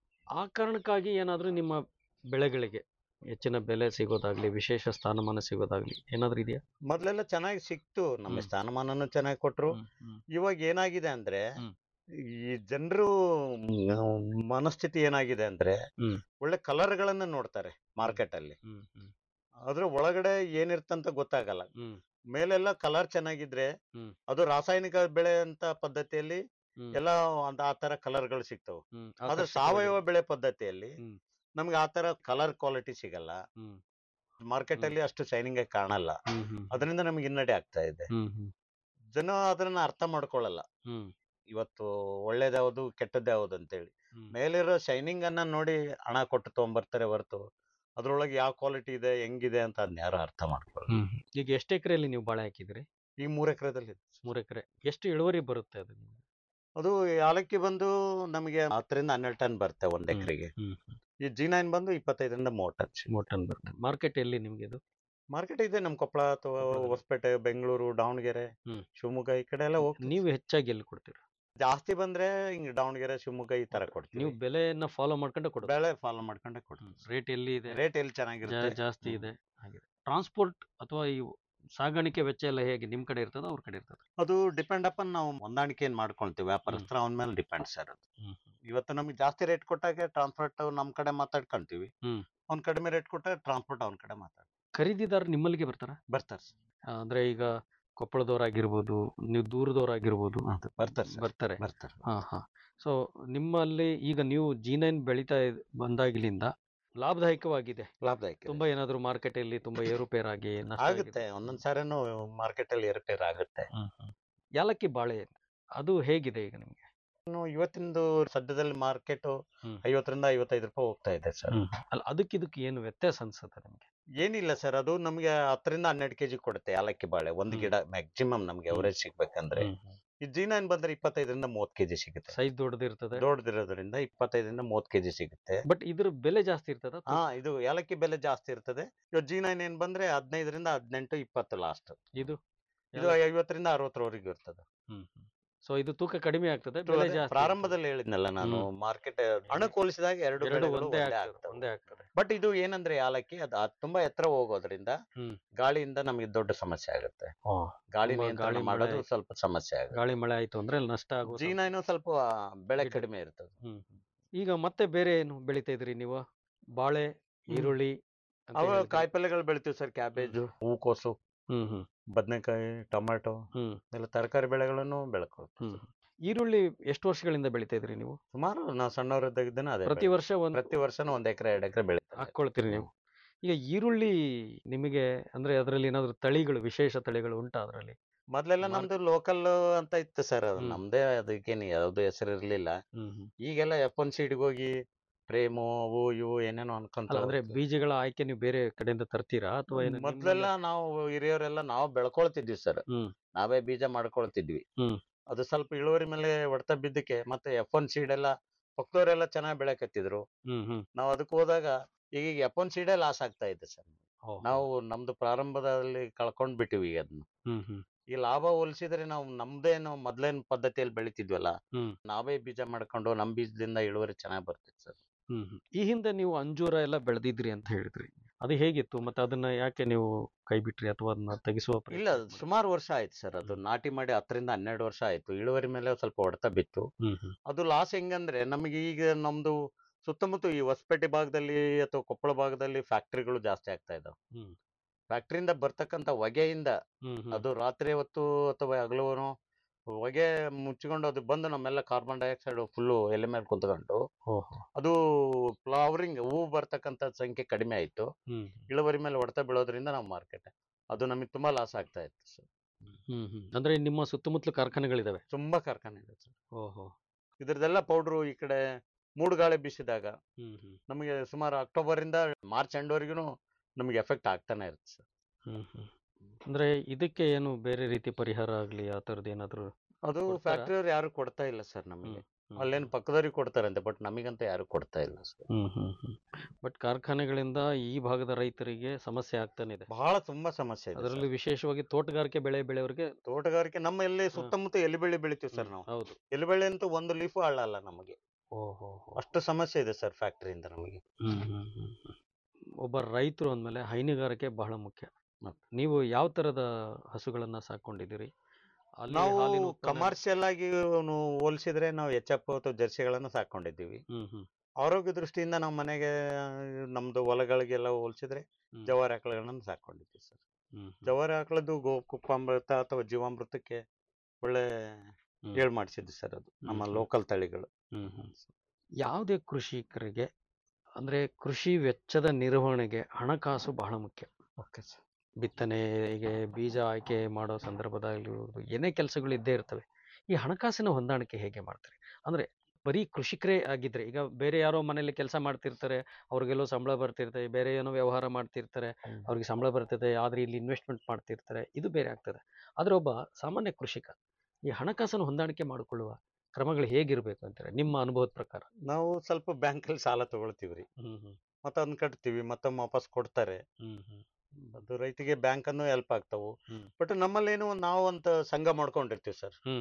ಆ ಕಾರಣಕ್ಕಾಗಿ ಏನಾದ್ರೂ ನಿಮ್ಮ ಬೆಳೆಗಳಿಗೆ ಹೆಚ್ಚಿನ ಬೆಲೆ ಸಿಗೋದಾಗ್ಲಿ ವಿಶೇಷ ಸ್ಥಾನಮಾನ ಸಿಗೋದಾಗ್ಲಿ ಏನಾದ್ರೂ ಇದೆಯಾ ಮೊದ್ಲೆಲ್ಲ ಚೆನ್ನಾಗಿ ಸಿಕ್ತು ನಮ್ಮ ಹ್ಮ್. ಸ್ಥಾನಮಾನನು ಚೆನ್ನಾಗಿ ಕೊಟ್ರು ಇವಾಗ ಏನಾಗಿದೆ ಅಂದ್ರೆ ಹ್ಮ್. ಈ ಜನರು ಮನಸ್ಥಿತಿ ಏನಾಗಿದೆ ಅಂದ್ರೆ ಹ್ಮ್. ಒಳ್ಳೆ ಕಲರ್ಗಳನ್ನ ನೋಡ್ತಾರೆ ಮಾರ್ಕೆಟ್ ಅಲ್ಲಿ ಹ್ಮ್ ಹ್ಮ್ ಅದ್ರ ಒಳಗಡೆ ಏನಿರ್ತಂತ ಗೊತ್ತಾಗಲ್ಲ ಹ್ಮ್ ಮೇಲೆಲ್ಲ ಕಲರ್ ಚೆನ್ನಾಗಿದ್ರೆ ಹ್ಮ್. ಅದು ರಾಸಾಯನಿಕ ಬೆಳೆ ಅಂತ ಪದ್ಧತಿಯಲ್ಲಿ ಹ್ಮ್. ಎಲ್ಲ ಒಂದ್ ಆ ತರ ಕಲರ್ಗಳು ಸಿಗ್ತವೆ ಹ್ಮ್ ಆದ್ರೆ ಆಕರ್ಷಕವಾಗಿ- ಸಾವಯವ ಬೆಳೆ ಪದ್ಧತಿಯಲ್ಲಿ ಹ್ಮ್. ನಮ್ಗೆ ಆ ತರ ಕಲರ್ ಕ್ವಾಲಿಟಿ ಸಿಗಲ್ಲ ಹ್ಮ್ ಮಾರ್ಕೆಟ್ ಅಲ್ಲಿ ಅಷ್ಟು ಶೈನಿಂಗ್ ಆಗಿ ಕಾಣಲ್ಲ ಹ್ಮ್ ಹ್ಮ್ ಅದರಿಂದ ನಮ್ಗೆ ಹಿನ್ನಡೆ ಆಗ್ತಾ ಇದೆ ಹ್ಮ್ ಹ್ಮ್ ಜನ ಅದನ್ನ ಅರ್ಥ ಮಾಡ್ಕೊಳ್ಳಲ್ಲ ಹ್ಮ್ ಇವತ್ತು ಒಳ್ಳೇದ್ಯಾವ್ದು ಕೆಟ್ಟದ್ಯಾವ್ದು ಅಂತೇಳಿ ಹ್ಮ್. ಮೇಲಿರೋ ಶೈನಿಂಗ್ ಅನ್ನ ನೋಡಿ ಹಣ ಕೊಟ್ಟು ತಗೊಂಬರ್ತಾರೆ ಹೊರತು ಅದ್ರೊಳಗೆ ಯಾವ ಕ್ವಾಲಿಟಿ ಇದೆ ಹೆಂಗಿದೆ ಅಂತ ಅದನ್ನ ಯಾರು ಅರ್ಥ ಮಾಡ್ಕೊಳ್ಳಲ್ಲ ಹ್ಮ್ ಈಗ ಎಷ್ಟು ಎಕರೆಯಲ್ಲಿ ನೀವು ಬಾಳೆ ಹಾಕಿದ್ರಿ ಈ ಮೂರ್ ಎಕರೆದಲ್ಲಿ ಮೂರು ಎಕರೆ ಎಷ್ಟು ಇಳುವರಿ ಬರುತ್ತೆ ಅದು ನಿಮ್ಗೆ ಅದು ಯಾಲಕ್ಕಿ ಬಂದು ನಮಗೆ ಹತ್ತರಿಂದ ಹನ್ನೆರಡು ಟನ್ ಬರುತ್ತೆ ಒಂದ್ ಹ್ಮ್. ಎಕರೆಗೆ ಹ್ಮ್ ಈ ಜಿ ನೈನ್ ಬಂದು ಇಪ್ಪತ್ತೈದರಿಂದ ಮೂವತ್ತು ಟನ್ ಮೂರು ಟನ್ ಬರುತ್ತೆ ಮಾರ್ಕೆಟ್ ಎಲ್ಲಿ ನಿಮ್ಗೆ ಇದು ಮಾರ್ಕೆಟ್ ಇದೆ ನಮ್ ಕೊಪ್ಪಳ ಅಥವಾ ಕೊಪ್ಪಳದಲ್ಲಿ. ಹೊಸಪೇಟೆ ಬೆಂಗಳೂರು ದಾವಣಗೆರೆ ಹ್ಮ್. ಶಿವಮೊಗ್ಗ ಈ ಕಡೆ ಎಲ್ಲ ಹೋಗ್ತೀವಿ ನೀವು ಹೆಚ್ಚಾಗಿ ಎಲ್ಲಿ ಕೊಡ್ತೀರಾ ಜಾಸ್ತಿ ಬಂದ್ರೆ ಹಿಂಗ್ ದಾವಣಗೆರೆ ಶಿವಮೊಗ್ಗ ಈ ತರ ಕೊಡ್ತೀವಿ ನೀವು ಬೆಲೆಯನ್ನ ಫಾಲೋ ಮಾಡ್ಕೊಂಡು ಕೊಡೋದು ಬೆಳೆ ಫಾಲೋ ಮಾಡ್ಕೊಂಡೆ ಕೊಡ್ತೀವಿ ರೇಟ್ ಎಲ್ಲಿ ಇದೆ ರೇಟ್ ಎಲ್ಲಿ ಜಾ- ಚೆನ್ನಾಗಿರುತ್ತೆ ಜಾಸ್ತಿ ಇದೆ ಹಾಗೆ ಟ್ರಾನ್ಸ್ಪೋರ್ಟ್ ಅಥವಾ ಈ ಸಾಗಾಣಿಕೆ ವೆಚ್ಚ ಎಲ್ಲ ಹೇಗೆ ನಿಮ್ ಕಡೆ ಇರ್ತದ ಅವ್ರ ಕಡೆ ಇರ್ತದ ಅದು ಡಿಪೆಂಡ್ ಅಪನ್ ನಾವು ಹೊಂದಾಣಿಕೆ ಏನ್ ಮಾಡ್ಕೊಳ್ತೀವಿ ವ್ಯಾಪಾರಸ್ಥರ ಅವನ ಮೇಲೆ ಡಿಪೆಂಡ್ ಸರ್ ಅದು ಇವತ್ತು ನಮಗೆ ಜಾಸ್ತಿ ರೇಟ್ ಕೊಟ್ಟಾಗ ಟ್ರಾನ್ಸ್ಪೋರ್ಟ್ ನಮ್ ಕಡೆ ಮಾತಾಡ್ಕೊಂತೀವಿ ಹ್ಮ್. ಅವ್ನ್ ಕಡಿಮೆ ರೇಟ್ ಕೊಟ್ಟಾಗ ಟ್ರಾನ್ಸ್ಪೋರ್ಟ್ ಅವ್ನ ಕಡೆ ಮಾತಾಡ್ ಖರೀದಿದಾರ ನಿಮ್ಮಲ್ಲಿಗೆ ಬರ್ತಾರ ಬರ್ತಾರೆ sir. ಅಂದ್ರೆ ಈಗ ಕೊಪ್ಪಳದವರಾಗಿರ್ಬೋದು ನೀವು ದೂರದವರಾಗಿರ್ಬೋದು ಬರ್ತಾರೆ sir. ಬರ್ತಾರೆ ಬರ್ತಾರೆ ಹಾ ಹಾ ಸೊ ನಿಮ್ಮಲ್ಲಿ ಈಗ ನೀವು ಜಿ ನೈನ್ ಬೆಳೀತಾ ಇದ್- ಬಂದಾಗಿಲಿಂದ ಲಾಭದಾಯಕವಾಗಿದೆ ಲಾಭದಾಯಕ ತುಂಬಾ ಏನಾದ್ರು ಮಾರ್ಕೆಟ್ ಅಲ್ಲಿ ತುಂಬಾ ಏರುಪೇರಾಗಿ ನಷ್ಟ ಆಗುತ್ತೆ ಒಂದೊಂದ್ ಸಾರಿನೂ ಮಾರ್ಕೆಟ್ ಅಲ್ಲಿ ಏರ್ಪೇರ್ ಆಗುತ್ತೆ ಯಾಲಕ್ಕಿ ಬಾಳೆ ಅದು ಹೇಗಿದೆ ಈಗ ನಿಮ್ಗೆ ಇನ್ನು ಇವತ್ತಿಂದು ಸದ್ಯದಲ್ಲಿ ಮಾರ್ಕೆಟ್ ಹ್ಮ್. ಐವತ್ತರಿಂದ ಐವತ್ತೈದು ರೂಪಾಯಿ ಹೋಗ್ತಾ ಇದೆ ಸರ್ ಅಲ್ಲ ಅದಕ್ಕೆ ಇದಕ್ಕೆ ಏನು ವ್ಯತ್ಯಾಸ ಅನ್ಸುತ್ತೆ ನಿಮ್ಗೆ ಏನಿಲ್ಲ ಸರ್ ಅದು ನಮಗೆ ಹತ್ತರಿಂದ ಹನ್ನೆರಡು ಕೆಜಿ ಕೊಡುತ್ತೆ ಯಾಲಕ್ಕಿ ಬಾಳೆ ಒಂದು ಗಿಡ ಮ್ಯಾಕ್ಸಿಮಮ್ ನಮ್ಗೆ ಅವರೇಜ್ ಸಿಗ್ಬೇಕಂದ್ರೆ ಈ ಜಿ ನೈನ್ ಬಂದ್ರೆ ಇಪ್ಪತ್ತೈದರಿಂದ ಮೂವತ್ತು ಕೆಜಿ ಸಿಗುತ್ತೆ ಸೈಜ್ ದೊಡ್ಡದಿರ್ತದೆ ದೊಡ್ಡದಿರೋದ್ರಿಂದ ಇಪ್ಪತ್ತೈದರಿಂದ ಮೂವತ್ತು ಕೆಜಿ ಸಿಗುತ್ತೆ ಬಟ್ ಇದ್ರ ಬೆಲೆ ಜಾಸ್ತಿ ಇರ್ತದ ಹಾ ಇದು ಏಲಕ್ಕಿ ಬೆಲೆ ಜಾಸ್ತಿ ಇರ್ತದೆ ಇವಾಗ ಜಿ ನೈನ್ ಏನ್ ಬಂದ್ರೆ ಹದಿನೈದರಿಂದ ಹದಿನೆಂಟು ಇಪ್ಪತ್ತು ಲಾಸ್ಟ್ ಇದು ಇದು ಐವತ್ತರಿಂದ ಅರವತ್ತರವರೆಗೂ ಇರ್ತದೆ ಸೊ ಇದು ತೂಕ ಕಡಿಮೆ ಆಗ್ತದೆ ಇದು ಬೆಲೆ ಅದೇ ಜಾಸ್ತಿ ಪ್ರಾರಂಭದಲ್ಲಿ ಹೇಳಿದ್ನಲ್ಲ ನಾನು ಹ್ಮ್. ಮಾರ್ಕೆಟ್ ಹಣಕ್ಕೆ ಹೋಲಿಸಿದಾಗ ಎರಡು ಎರಡು ಬೆಳೆಗಳು ಒಂದೇ ಒಂದೇ ಆಗ್ತದೆ ಆಗ್ತವೆ ಒಂದೇ ಆಗ್ತದೆ ಬಟ್ ಇದು ಏನಂದ್ರೆ ಯಾಲಕ್ಕಿ ಅದು ಅದ್ ತುಂಬಾ ಎತ್ತರ ಹೋಗೋದ್ರಿಂದ ಹ್ಮ್. ಗಾಳಿಯಿಂದ ನಮಗೆ ದೊಡ್ಡ ಸಮಸ್ಯೆ ಆಗುತ್ತೆ ಓ, ಗಾಳಿ ತುಂಬಾ ನಿಯಂತ್ರಣ ಗಾಳಿ ಮಾಡೋದು ಮಳೆ- ಸ್ವಲ್ಪ ಸಮಸ್ಯೆ ಆಗುತ್ತೆ ಗಾಳಿ ಮಳೆ ಆಯ್ತು ಅಂದ್ರೆ ಅಲ್ಲಿ ನಷ್ಟ ಆಗುವ ಜಿ ನೈನು ಸ್ವಲ್ಪ ಬೆಳೆ ಕಡಿಮೆ ಇರ್ತದೆ ಹ್ಮ್ ಈಗ ಮತ್ತೆ ಬೇರೆ ಏನು ಬೆಳಿತಾ ಇದ್ರಿ ನೀವು ಬಾಳೆ ಈರುಳ್ಳಿ ಅಂತ ಅವ ಹೇಳಿದ್ರಿ. ಕಾಯಿಪಲ್ಯಗಳು ಬೆಳಿತೀವಿ ಸರ್ ಕ್ಯಾಬೇಜು ಹೂಕೋಸು ಹ್ಮ್ ಹ್ಮ್ ಬದನೆಕಾಯಿ ಟೊಮ್ಯಾಟೊ ಹ್ಮ್ ಎಲ್ಲ ತರಕಾರಿ ಬೆಳೆಗಳನ್ನು ಬೆಳ್ಕೊಳ್ತೀವಿ ಹ್ಮ್ ಈರುಳ್ಳಿ ಎಷ್ಟು ವರ್ಷಗಳಿಂದ ಬೆಳಿತಾ ಇದ್ರಿ ನೀವು ಸುಮಾರು ನಾವು ಸಣ್ಣವರಿದ್ದಾಗಿದ್ದೇನೆ ಅದೇ ಪ್ರತಿ ಬೆಳೆ. ವರ್ಷ ಒಂದ್ ಪ್ರತಿ ವರ್ಷನೂ ಒಂದ್ ಎಕರೆ ಎರಡು ಎಕರೆ ಬೆಳಿತಾರೆ ಹಾಕೊಳ್ತೀರಿ ನೀವು ಈಗ ಈರುಳ್ಳಿ ನಿಮಗೆ ಅಂದ್ರೆ ಅದರಲ್ಲಿ ಏನಾದ್ರು ತಳಿಗಳು ವಿಶೇಷ ತಳಿಗಳು ಉಂಟಾ ಅದರಲ್ಲಿ ಮೊದ್ಲೆಲ್ಲ ಮಾರ್- ನಮ್ದು ಲೋಕಲ್ ಅಂತ ಇತ್ತು ಸರ್ ಅದು ಹ್ಮ್. ನಮ್ದೇ ಅದಕ್ಕೇನು ಯಾವ್ದು ಹೆಸರು ಇರ್ಲಿಲ್ಲ ಹ್ಮ್ ಹ್ಮ್ ಈಗೆಲ್ಲ ಎಫ್ ಒನ್ ಸೀಡ್ಗೆ ಹೋಗಿ ಪ್ರೇಮು ಅವು ಇವು ಏನೇನೋ ಅನ್ಕೊಂತ ಅಲ್ಲ ಅಂದ್ರೆ ಹೋಗ್ತೀವಿ. ಬೀಜಗಳ ಆಯ್ಕೆ ನೀವು ಬೇರೆ ಕಡೆಯಿಂದ ತರ್ತೀರಾ ಅಥವಾ ಏನು ಮೊದ್ಲೆಲ್ಲ ನಾವು ಹಿರಿಯರೆಲ್ಲ ನಾವು ಬೆಳ್ಕೊಳ್ತಿದ್ವಿ ಸರ್ ಹ್ಮ್. ನಾವೇ ಬೀಜ ಮಾಡ್ಕೊಳ್ತಿದ್ವಿ ಹ್ಮ್. ಅದು ಸ್ವಲ್ಪ ಇಳುವರಿ ಮೇಲೆ ಹೊಡೆತ ಬಿದ್ದಕ್ಕೆ ಮತ್ತೆ ಎಫ್ ಒನ್ ಸೀಡ್ ಎಲ್ಲ ಪಕ್ಕದವರೆಲ್ಲ ಚೆನ್ನಾಗಿ ಬೆಳಕತ್ತಿದ್ರು ಹ್ಮ್ ಹ್ಮ್ ನಾವು ಅದಕ್ಕೆ ಹೋದಾಗ ಈಗ ಎಫ್ ಒನ್ ಸೀಡೇ ಲಾಸ್ ಆಗ್ತಾ ಇದೆ ಸರ್ ಓ, ನಾವು ನಮ್ದು ಪ್ರಾರಂಭದಲ್ಲಿ ಕಳ್ಕೊಂಡ್ ಬಿಟ್ಟಿವಿ ಈಗ ಅದನ್ನ ಹ್ಮ್ ಹ್ಮ್ ಈ ಲಾಭ ಹೋಲಿಸಿದ್ರೆ ನಾವು ನಮ್ದೇನು ಮೊದ್ಲೇನ್ ಪದ್ಧತಿಯಲ್ಲಿ ಬೆಳಿತಿದ್ವಲ್ಲ ಹ್ಮ್. ನಾವೇ ಬೀಜ ಮಾಡ್ಕೊಂಡು ನಮ್ ಬೀಜದಿಂದ ಇಳುವರಿ ಚೆನ್ನಾಗಿ ಬರ್ತಿತ್ತು ಸರ್ ಹ್ಮ್ ಹ್ಮ್. ಈ ಹಿಂದೆ ನೀವು ಅಂಜೂರ ಎಲ್ಲ ಬೆಳೆದಿದ್ರಿ ಅಂತ ಹೇಳಿದ್ರಿ ಅದು ಹೇಗಿತ್ತು ಮತ್ತೆ ಅದನ್ನ ಯಾಕೆ ನೀವು ಕೈ ಬಿಟ್ರಿ ಅಥವಾ ಅದನ್ನ ತೆಗಿಸುವ ಪ್ರಯತ್ನ ಇಲ್ಲ ಮಾಡಿದ್ರಿ? ಸುಮಾರು ವರ್ಷ ಆಯ್ತು ಸರ್ ಅದು ನಾಟಿ ಮಾಡಿ ಹತ್ತರಿಂದ ಹನ್ನೆರಡು ವರ್ಷ ಆಯ್ತು ಇಳುವರಿ ಮೇಲೆ ಸ್ವಲ್ಪ ಹೊಡೆತ ಬಿತ್ತು ಹ್ಮ್ ಹ್ಮ್ ಅದು ಲಾಸ್ ಹೆಂಗಂದ್ರೆ ನಮಗೆ ಈಗ ನಮ್ದು ಸುತ್ತಮುತ್ತ ಈ ಹೊಸಪೇಟೆ ಭಾಗದಲ್ಲಿ ಅಥವಾ ಕೊಪ್ಪಳ ಭಾಗದಲ್ಲಿ ಫ್ಯಾಕ್ಟ್ರಿಗಳು ಜಾಸ್ತಿ ಆಗ್ತಾ ಇದಾವೆ ಹ್ಮ್. ಫ್ಯಾಕ್ಟ್ರಿಯಿಂದ ಬರ್ತಕ್ಕಂಥ ಹೊಗೆಯಿಂದ ಹ್ಮ್ ಹ್ಮ್. ಅದು ರಾತ್ರಿ ಹೊತ್ತು ಅಥವಾ ಹಗಲುನು ಹೊಗೆ ಮುಚ್ಚಿಕೊಂಡು ಅದು ಬಂದು ನಮ್ಮೆಲ್ಲ ಕಾರ್ಬನ್ ಡೈಆಕ್ಸೈಡ್ ಫುಲ್ಲು ಎಲೆ ಮೇಲೆ ಕುಂತ್ಕೊಂಡು ಓಹೋ ಅದು ಫ್ಲವರಿಂಗ್ ಹೂ ಬರ್ತಕ್ಕಂಥ ಸಂಖ್ಯೆ ಕಡಿಮೆ ಆಯ್ತು ಹ್ಮ್ ಇಳುವರಿ ಮೇಲೆ ಹೊಡೆತ ಬೀಳೋದ್ರಿಂದ ನಾವು ಮಾರ್ಕೆಟ್ ಅದು ನಮಗೆ ತುಂಬಾ ಲಾಸ್ ಆಗ್ತಾ ಇತ್ತು ಸರ್ ಹ್ಮ್ ಹ್ಮ್ ಅಂದ್ರೆ ನಿಮ್ಮ ಸುತ್ತಮುತ್ತಲು ಕಾರ್ಖಾನೆಗಳಿದಾವೆ ತುಂಬಾ ಕಾರ್ಖಾನೆ ಇದೆ ಸರ್ ಓಹೋ ಇದ್ರದ್ದೆಲ್ಲ ಪೌಡ್ರು ಈ ಕಡೆ ಮೂಡು ಗಾಳಿ ಬೀಸಿದಾಗ ಹ್ಮ್ ಹ್ಮ್ ನಮಗೆ ಸುಮಾರು ಅಕ್ಟೋಬರ್ ಇಂದ ಮಾರ್ಚ್ ಎಂಡ್ವರೆಗೂ ನಮಗೆ ಎಫೆಕ್ಟ್ ಆಗ್ತಾನೆ ಇರುತ್ತೆ ಸರ್ ಹ್ಮ್ ಹ್ಮ್ ಅಂದ್ರೆ ಇದಕ್ಕೆ ಏನು ಬೇರೆ ರೀತಿ ಪರಿಹಾರ ಆಗ್ಲಿ ಆ ತರದ್ ಏನಾದ್ರು ಅದು ಕೊಡ್ತಾರಾ? ಫ್ಯಾಕ್ಟ್ರಿಯವ್ರು ಯಾರು ಕೊಡ್ತಾ ಇಲ್ಲ ಸರ್ ನಮಗೆ ಹ್ಮ್. ಅಲ್ಲೇನು ಪಕ್ಕದವ್ರಿಗೆ ಕೊಡ್ತಾರಂತೆ ಬಟ್ ನಮಗಂತ ಯಾರು ಕೊಡ್ತಾ ಇಲ್ಲ ಸರ್ ಹ್ಮ್ ಹ್ಮ್ ಹ್ಮ್ ಬಟ್ ಕಾರ್ಖಾನೆಗಳಿಂದ ಈ ಭಾಗದ ರೈತರಿಗೆ ಸಮಸ್ಯೆ ಆಗ್ತಾನೆ ಇದೆ ಬಹಳ ತುಂಬಾ ಸಮಸ್ಯೆ ಇದೆ ಅದರಲ್ಲಿ ಸರ್. ವಿಶೇಷವಾಗಿ ತೋಟಗಾರಿಕೆ ಬೆಳೆ ಬೆಳೆಯವರಿಗೆ ತೋಟಗಾರಿಕೆ ನಮ್ಮ ಎಲ್ಲಿ ಸುತ್ತಮುತ್ತ ಎಲಿ ಬೆಳೆ ಬೆಳಿತೀವಿ ಸರ್ ನಾವು ಹೌದು ಎಲಿ ಬೆಳೆ ಅಂತೂ ಒಂದು ಲೀಫು ಹಾಳಲ್ಲ ನಮಗೆ ಓಹೋ ಅಷ್ಟು ಸಮಸ್ಯೆ ಇದೆ ಸರ್ ಫ್ಯಾಕ್ಟ್ರಿಯಿಂದ ನಮಗೆ ಹ್ಮ್ ಹ್ಮ್ ಹ್ಮ್ ಹ್ಮ್. ಒಬ್ಬ ರೈತರು ಅಂದಮೇಲೆ ಹೈನುಗಾರಿಕೆ ಬಹಳ ಮುಖ್ಯ ಮತ್ತೆ. ನೀವು ಯಾವ ತರದ ಹಸುಗಳನ್ನ ಸಾಕೊಂಡಿದ್ದೀರಿ ಅಲ್ಲಿ ನಾವು ಹಾಲಿನ ಉತ್ಪಾದನೆ- ಕಮರ್ಷಿಯಲ್ ಆಗಿ ನು ಹೋಲಿಸಿದ್ರೆ ನಾವು ಎಚ್ ಎಫ್ ಅಥವಾ ಜರ್ಸಿಗಳನ್ನ ಸಾಕೊಂಡಿದ್ದೀವಿ ಹ್ಮ್ ಹ್ಮ್ ಆರೋಗ್ಯ ದೃಷ್ಟಿಯಿಂದ ನಮ್ಮ ಮನೆಗೆ ನಮ್ದು ಹೊಲಗಳಿಗೆಲ್ಲ ಹೋಲಿಸಿದ್ರೆ ಹ್ಮ್. ಜವಾರಿ ಆಕಳುಗಳನ್ನ ಸಾಕೊಂಡಿದ್ದೀವಿ ಸರ್ ಹ್ಮ್ ಹ್ಮ್. ಜವಾರಿ ಆಕಳದ್ದು ಗೋಕುಪ್ಪಾಮೃತ ಅಥವಾ ಜೀವಾಮೃತಕ್ಕೆ ಒಳ್ಳೆ ಹ್ಮ್. ಹೇಳ್ ಮಾಡಿಸಿದ್ವಿ ಸರ್ ಅದು ನಮ್ಮ ಹ್ಮ್. ಲೋಕಲ್ ತಳಿಗಳು ಹ್ಮ್ ಹ್ಮ್. ಯಾವುದೇ ಕೃಷಿಕರಿಗೆ ಅಂದ್ರೆ ಕೃಷಿ ವೆಚ್ಚದ ನಿರ್ವಹಣೆಗೆ ಹಣಕಾಸು ಬಹಳ ಮುಖ್ಯ ಓಕೆ ಸರ್ ಬಿತ್ತನೆಗೆ ಬೀಜ ಆಯ್ಕೆ ಮಾಡೋ ಸಂದರ್ಭದಾಗಿರ್ಬೋದು ಏನೇ ಕೆಲಸಗಳು ಇದ್ದೇ ಇರ್ತವೆ ಈ ಹಣಕಾಸಿನ ಹೊಂದಾಣಿಕೆ ಹೇಗೆ ಮಾಡ್ತಾರೆ ಅಂದ್ರೆ ಬರೀ ಕೃಷಿಕರೇ ಆಗಿದ್ರೆ ಈಗ ಬೇರೆ ಯಾರೋ ಮನೇಲಿ ಕೆಲಸ ಮಾಡ್ತಿರ್ತಾರೆ ಅವ್ರಿಗೆಲ್ಲೋ ಸಂಬಳ ಬರ್ತಿರ್ತದೆ ಬೇರೆ ಏನೋ ವ್ಯವಹಾರ ಮಾಡ್ತಿರ್ತಾರೆ ಹ್ಮ್. ಅವ್ರಿಗೆ ಸಂಬಳ ಬರ್ತದೆ ಆದ್ರೆ ಇಲ್ಲಿ ಇನ್ವೆಸ್ಟ್ಮೆಂಟ್ ಮಾಡ್ತಿರ್ತಾರೆ ಇದು ಬೇರೆ ಆಗ್ತದೆ ಆದ್ರೆ ಒಬ್ಬ ಸಾಮಾನ್ಯ ಕೃಷಿಕ ಈ ಹಣಕಾಸನ್ನು ಹೊಂದಾಣಿಕೆ ಮಾಡಿಕೊಳ್ಳುವ ಕ್ರಮಗಳು ಹೇಗಿರ್ಬೇಕು ಅಂತಾರೆ ನಿಮ್ಮ ಅನುಭವದ ಪ್ರಕಾರ ನಾವು ಸ್ವಲ್ಪ ಬ್ಯಾಂಕಲ್ಲಿ ಸಾಲ ತಗೊಳ್ತೀವಿ ಹ್ಮ್ ಹ್ಮ್ ಮತ್ತೆ ಅದನ್ನ ಕಟ್ತೀವಿ ಮತ್ತೊಮ್ಮೆ ವಾಪಸ್ ಕೊಡ್ತಾರೆ ಹ್ಮ್ ಹ್ಮ್ ಅದು ರೈತಿಗೆ ಬ್ಯಾಂಕ್ ಅನ್ನು ಹೆಲ್ಪ್ ಆಗ್ತಾವು ಹ್ಮ್. ಬಟ್ ನಮ್ಮಲ್ಲೇನು ಒಂದ್ ನಾವು ಅಂತ ಸಂಘ ಮಾಡ್ಕೊಂಡಿರ್ತೀವಿ ಸರ್ ಹ್ಮ್ ಹ್ಮ್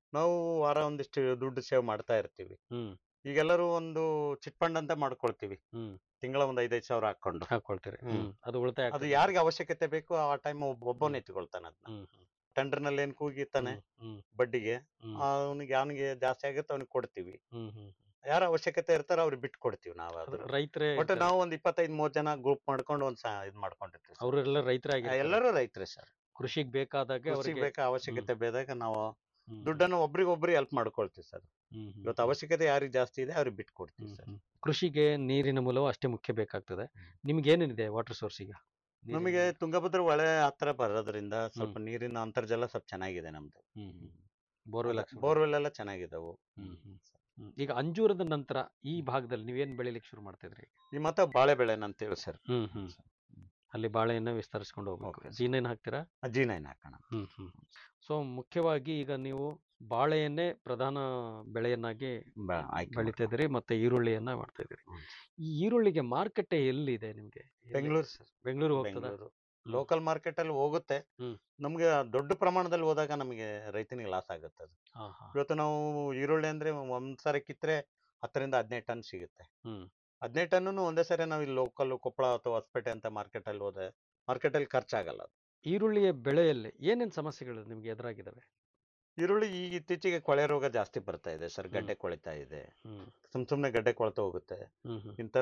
ನಾವು ವಾರ ಒಂದಿಷ್ಟು ದುಡ್ಡು ಸೇವ್ ಮಾಡ್ತಾ ಇರ್ತೀವಿ ಹ್ಮ್ ಈಗೆಲ್ಲರೂ ಒಂದು ಚಿಟ್ ಫಂಡ್ ಅಂತ ಮಾಡ್ಕೊಳ್ತೀವಿ ಹ್ಮ್ ತಿಂಗಳ ಒಂದ್ ಐದೈದು ಸಾವಿರ ಹಾಕೊಂಡು ಹಾಕೊಳ್ತೀರಿ ಹ್ಮ್. ಹ್ಮ್ ಅದು ಉಳಿತಾಯ ಅದು ಆಗ್ತದೆ. ಯಾರಿಗೆ ಅವಶ್ಯಕತೆ ಬೇಕು ಆ ಟೈಮ್ ಒಬ್ಬನೇ ಎತ್ಕೊಳ್ತಾನೆ ಅದನ್ನ ಹ್ಮ್ ಹ್ಮ್ ಟೆಂಡರ್ ನಲ್ಲಿ ಏನ್ ಕೂಗಿರ್ತಾನೆ ಹ್ಮ್ ಬಡ್ಡಿಗೆ ಹ್ಮ್ ಅವನಿಗೆ ಅವನಿಗೆ ಜಾಸ್ತಿ ಆಗುತ್ತೆ ಅವ್ನಿಗೆ ಕೊಡ್ತೀವಿ ಹ್ಮ್ ಹ್ಮ್ ಯಾರ ಅವಶ್ಯಕತೆ ಇರ್ತಾರೋ ಅವ್ರಿಗೆ ಬಿಟ್ಟು ಕೊಡ್ತೀವಿ ನಾವು ಅದು ಅದು ರೈತರೇ ಒಟ್ಟು ನಾವು ಒಂದ್ ಇಪ್ಪತ್ತೈದು ಮೂವತ್ ಜನ ಗ್ರೂಪ್ ಮಾಡ್ಕೊಂಡು ಒಂದ್ ಸ- ಇದ್ ಮಾಡ್ಕೊಂಡಿರ್ತೀವಿ sir. ಅವರೆಲ್ಲ ರೈತರೇ ಆ, ಆಗಿರ್ತಾರೆ. ಎಲ್ಲರೂ ರೈತರೇ ಸರ್ ಕೃಷಿಗೆ ಬೇಕಾದಾಗ ಕೃಷಿಗೆ ಅವರಿಗೆ ಬೇಕಾ ಅವಶ್ಯಕತೆ ಬೇದಾಗ ನಾವು ಹ್ಮ್. ದುಡ್ಡನ್ನು ಒಬ್ರಿಗೊಬ್ರು ಹೆಲ್ಪ್ ಮಾಡ್ಕೊಳ್ತೀವಿ ಸರ್ ಹ್ಮ್ ಹ್ಮ್ ಇವತ್ತು ಅವಶ್ಯಕತೆ ಯಾರಿಗೆ ಜಾಸ್ತಿ ಇದೆ ಅವ್ರಿಗೆ ಬಿಟ್ಟು ಕೊಡ್ತೀವಿ ಹ್ಮ್ ಸರ್ ಹ್ಮ್. ಕೃಷಿಗೆ ನೀರಿನ ಮೂಲವು ಅಷ್ಟೇ ಮುಖ್ಯ ಬೇಕಾಗ್ತದೆ ನಿಮ್ಗೆ ಏನೇನಿದೆ ವಾಟರ್ ಸೋರ್ಸ್ ಈಗ ನೀರಿನ ನಮಗೆ ಮೂಲ? ತುಂಗಭದ್ರ ಹೊಳೆ ಹತ್ರ ಬರೋದ್ರಿಂದ ಸ್ವಲ್ಪ ನೀರಿನ ಅಂತರ್ಜಲ ಸ್ವಲ್ಪ ಚೆನ್ನಾಗಿದೆ ನಮ್ದು ಹ್ಮ್ ಹ್ಮ್ ಬೋರ್ವೆಲ್ ಬೋರ್ವೆಲ್ ಎಲ್ಲ ಚೆನ್ನಾಗಿದಾವು ಹ್ಮ್ ಹ್ಮ್ ಹ್ಮ್. ಈಗ ಅಂಜೂರದ ನಂತರ ಈ ಭಾಗದಲ್ಲಿ ನೀವೇನ್ ಬೆಳಿಲಿಕ್ಕೆ ಶುರು ಮಾಡ್ತಿದ್ರಿ ಈ ಮತ್ತೆ ಬಾಳೆ ಬೆಳೆ ಅಂತೇಳಿ ಸರ್ ಹ್ಮ್ ಹ್ಮ್ ಅಲ್ಲಿ ಬಾಳೆಯನ್ನ ವಿಸ್ತರಿಸ್ಕೊಂಡು ಹೋಗ್ಬೇಕು Okay, sir. ಜೀನೇನ್ ಹಾಕ್ತೀರಾ ಜಿ ನೈನ್ ಹಾಕೋಣ ಹ್ಮ್ ಹ್ಮ್ ಸೊ ಮುಖ್ಯವಾಗಿ ಈಗ ನೀವು ಬಾಳೆಯನ್ನೇ ಪ್ರಧಾನ ಬೆಳೆಯನ್ನಾಗಿ ಬ- ಆಯ್ಕೆ ಬೆಳಿತಾ ಇದ್ದೀರಿ ಮತ್ತೆ ಈರುಳ್ಳಿಯನ್ನ ಮಾಡ್ತಾ ಇದ್ದೀರಿ ಹ್ಮ್. ಈ ಈರುಳ್ಳಿಗೆ ಮಾರ್ಕೆಟ್ ಎಲ್ಲಿದೆ ನಿಮ್ಗೆ ಎಲ್ಲಿ- ಬೆಂಗಳೂರು ಸರ್ ಬೆಂಗಳೂರು ಹೋಗ್ತದ ಬೆಂಗಳೂರು ಲೋಕಲ್ ಮಾರ್ಕೆಟ್ ಅಲ್ಲಿ ಹೋಗುತ್ತೆ ಹ್ಮ್. ನಮ್ಗೆ ದೊಡ್ಡ ಪ್ರಮಾಣದಲ್ಲಿ ಹೋದಾಗ ನಮಗೆ ರೈತನಿಗೆ ಲಾಸ್ ಆಗುತ್ತೆ ಅದು ಹಾ ಹಾ ಇವತ್ತು ನಾವು ಈರುಳ್ಳಿ ಅಂದ್ರೆ ಒಂದ್ ಸರಿ ಕಿತ್ರೆ ಹತ್ತರಿಂದ ಹದಿನೈದು ಟನ್ ಸಿಗುತ್ತೆ ಹ್ಮ್ ಹದಿನೈದು ಟನ್ನು ಒಂದೇ ಸರಿ ನಾವು ಇಲ್ಲಿ ಲೋಕಲ್ ಕೊಪ್ಪಳ ಅಥವಾ ಹೊಸಪೇಟೆ ಅಂತ ಮಾರ್ಕೆಟ್ ಅಲ್ಲಿ ಹೋದ್ರೆ ಮಾರ್ಕೆಟ್ ಅಲ್ಲಿ ಖರ್ಚಾಗಲ್ಲ ಅದು. ಈರುಳ್ಳಿಯ ಬೆಳೆಯಲ್ಲಿ ಏನೇನ್ ಸಮಸ್ಯೆಗಳು ನಿಮ್ಗೆ ಎದುರಾಗಿದ್ದಾವೆ ಈರುಳ್ಳಿ ಈಗ ಇತ್ತೀಚೆಗೆ ಕೊಳೆ ರೋಗ ಜಾಸ್ತಿ ಬರ್ತಾ ಇದೆ ಸರ್ ಗಡ್ಡೆ ಕೊಳಿತಾ ಇದೆ ಹ್ಮ್ ಸುಮ್ ಸುಮ್ನೆ ಗಡ್ಡೆ ಕೊಳ್ತಾ ಹೋಗುತ್ತೆ ಹ್ಮ್ ಹ್ಮ್ ಇಂತರ